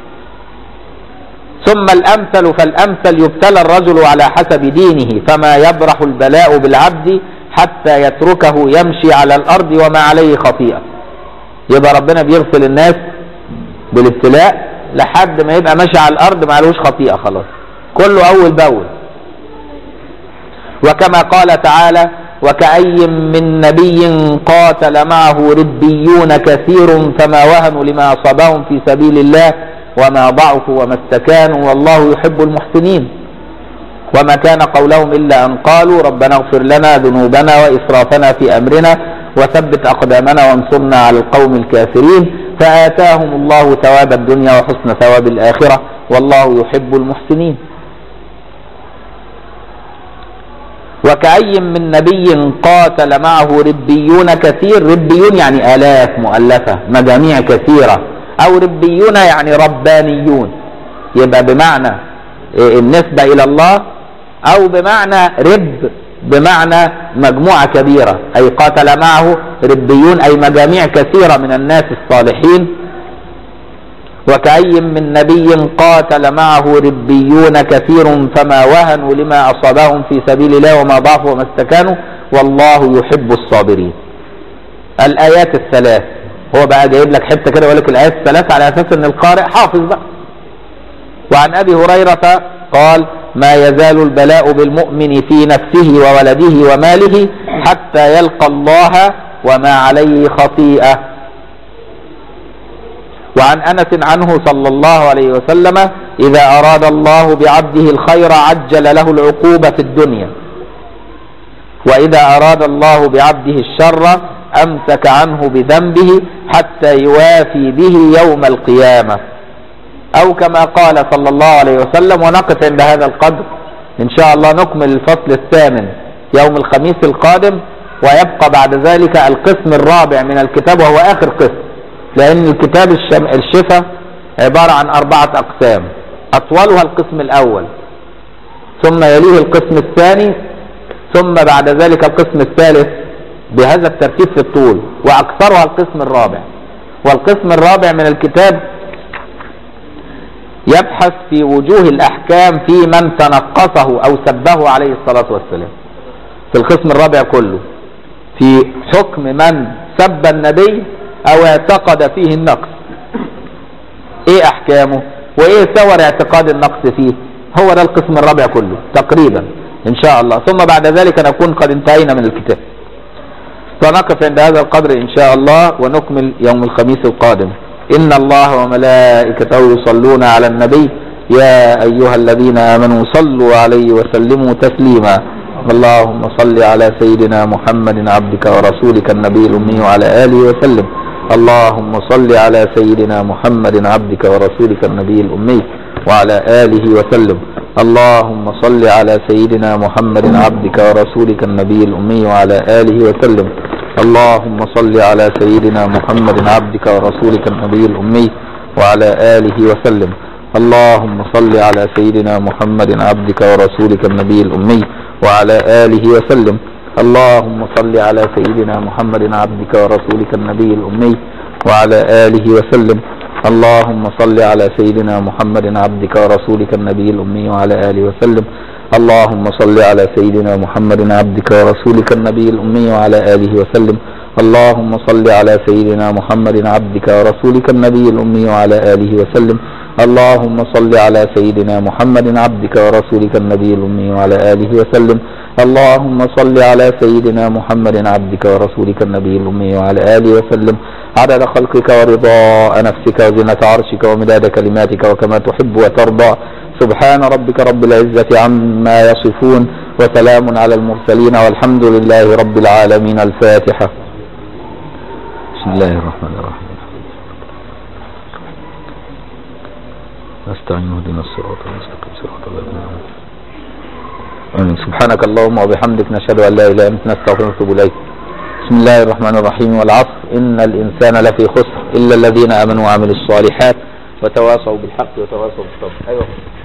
ثم الأمثل فالأمثل يبتلى الرجل على حسب دينه فما يبرح البلاء بالعبد حتى يتركه يمشي على الأرض وما عليه خطيئة يبقى ربنا بيغسل الناس بالابتلاء لحد ما يبقى ماشي على الأرض ما عليهوش خطيئة خلاص كله أول بأول وكما قال تعالى وكأي من نبي قاتل معه ربيون كثير فما وهنوا لما أصابهم في سبيل الله وما ضعفوا وما استكانوا والله يحب المحسنين وما كان قولهم إلا أن قالوا ربنا اغفر لنا ذنوبنا وإسرافنا في أمرنا وثبت أقدامنا وانصرنا على القوم الكافرين فآتاهم الله ثواب الدنيا وحسن ثواب الآخرة والله يحب المحسنين وكأي من نبي قاتل معه ربيون كثير ربيون يعني آلاف مؤلفة مجاميع كثيرة أو ربيون يعني ربانيون يبقى بمعنى النسبة إلى الله أو بمعنى رب بمعنى مجموعة كبيرة أي قاتل معه ربيون أي مجاميع كثيرة من الناس الصالحين وكأي من نبي قاتل معه ربيون كثير فما وهنوا لما أصابهم في سبيل الله وما ضعفوا وما استكانوا والله يحب الصابرين الآيات الثلاث هو بقى جايب لك حتة كده يقول لك الآيات الثلاث على أساس أن القارئ حافظ بقى وعن أبي هريرة قال ما يزال البلاء بالمؤمن في نفسه وولده وماله حتى يلقى الله وما عليه خطيئة وعن أنس عنه صلى الله عليه وسلم إذا أراد الله بعبده الخير عجل له العقوبة في الدنيا وإذا أراد الله بعبده الشر أمسك عنه بذنبه حتى يوافي به يوم القيامة أو كما قال صلى الله عليه وسلم ونقف عند هذا القدر إن شاء الله نكمل الفصل الثامن يوم الخميس القادم ويبقى بعد ذلك القسم الرابع من الكتاب وهو آخر قسم لأن الكتاب الشم... الشفا عبارة عن أربعة أقسام أطولها القسم الأول ثم يليه القسم الثاني ثم بعد ذلك القسم الثالث بهذا الترتيب في الطول وأكثرها القسم الرابع والقسم الرابع من الكتاب يبحث في وجوه الأحكام في من تنقصه أو سبه عليه الصلاة والسلام في القسم الرابع كله في حكم من سب النبي أو اعتقد فيه النقص إيه أحكامه وإيه ثور اعتقاد النقص فيه هو ده القسم الرابع كله تقريبا إن شاء الله ثم بعد ذلك نكون قد انتهينا من الكتاب فنقف عند هذا القدر إن شاء الله ونكمل يوم الخميس القادم إن الله وملائكته يصلون على النبي يا أيها الذين آمنوا صلوا عليه وسلموا تسليما اللهم صل على سيدنا محمد عبدك ورسولك النبي الأمي وعلى آله وسلم اللهم صل على سيدنا محمد عبدك ورسولك النبي الأمي وعلى آله وسلم اللهم صل على سيدنا محمد عبدك ورسولك النبي الأمي وعلى آله وسلم اللهم صل على سيدنا محمد عبدك ورسولك النبي الأمي وعلى آله وسلم اللهم صل على سيدنا محمد عبدك ورسولك النبي الأمي وعلى آله وسلم اللهم صل على سيدنا محمد عبدك ورسولك النبي الأمي وعلى آله وسلم اللهم صل على سيدنا محمد عبدك ورسولك النبي الأمي وعلى آله وسلم اللهم صل على سيدنا محمد عبدك ورسولك النبي الأمي وعلى آله وسلم اللهم صل على سيدنا محمد عبدك ورسولك النبي الأمي وعلى آله وسلم اللهم صل على سيدنا محمد عبدك ورسولك النبي الأمي وعلى آله وسلم اللهم صل على سيدنا محمد عبدك ورسولك النبي الأمي وعلى آله وسلم عدد خلقك ورضاء نفسك وزنة عرشك ومداد كلماتك وكما تحب وترضى سبحان ربك رب العزة عما يصفون وسلام على المرسلين والحمد لله رب العالمين الفاتحة بسم الله الرحمن الرحيم نستعين اهدنا الصراط المستقيم صراط الذين أنعمت عليهم. سبحانك اللهم وبحمدك نشهد ان لا اله الا انت نستغفرك ونتوب اليك بسم الله الرحمن الرحيم والعصر ان الانسان لفي خسر الا الذين امنوا وعملوا الصالحات وتواصوا بالحق وتواصوا بالصبر ايوه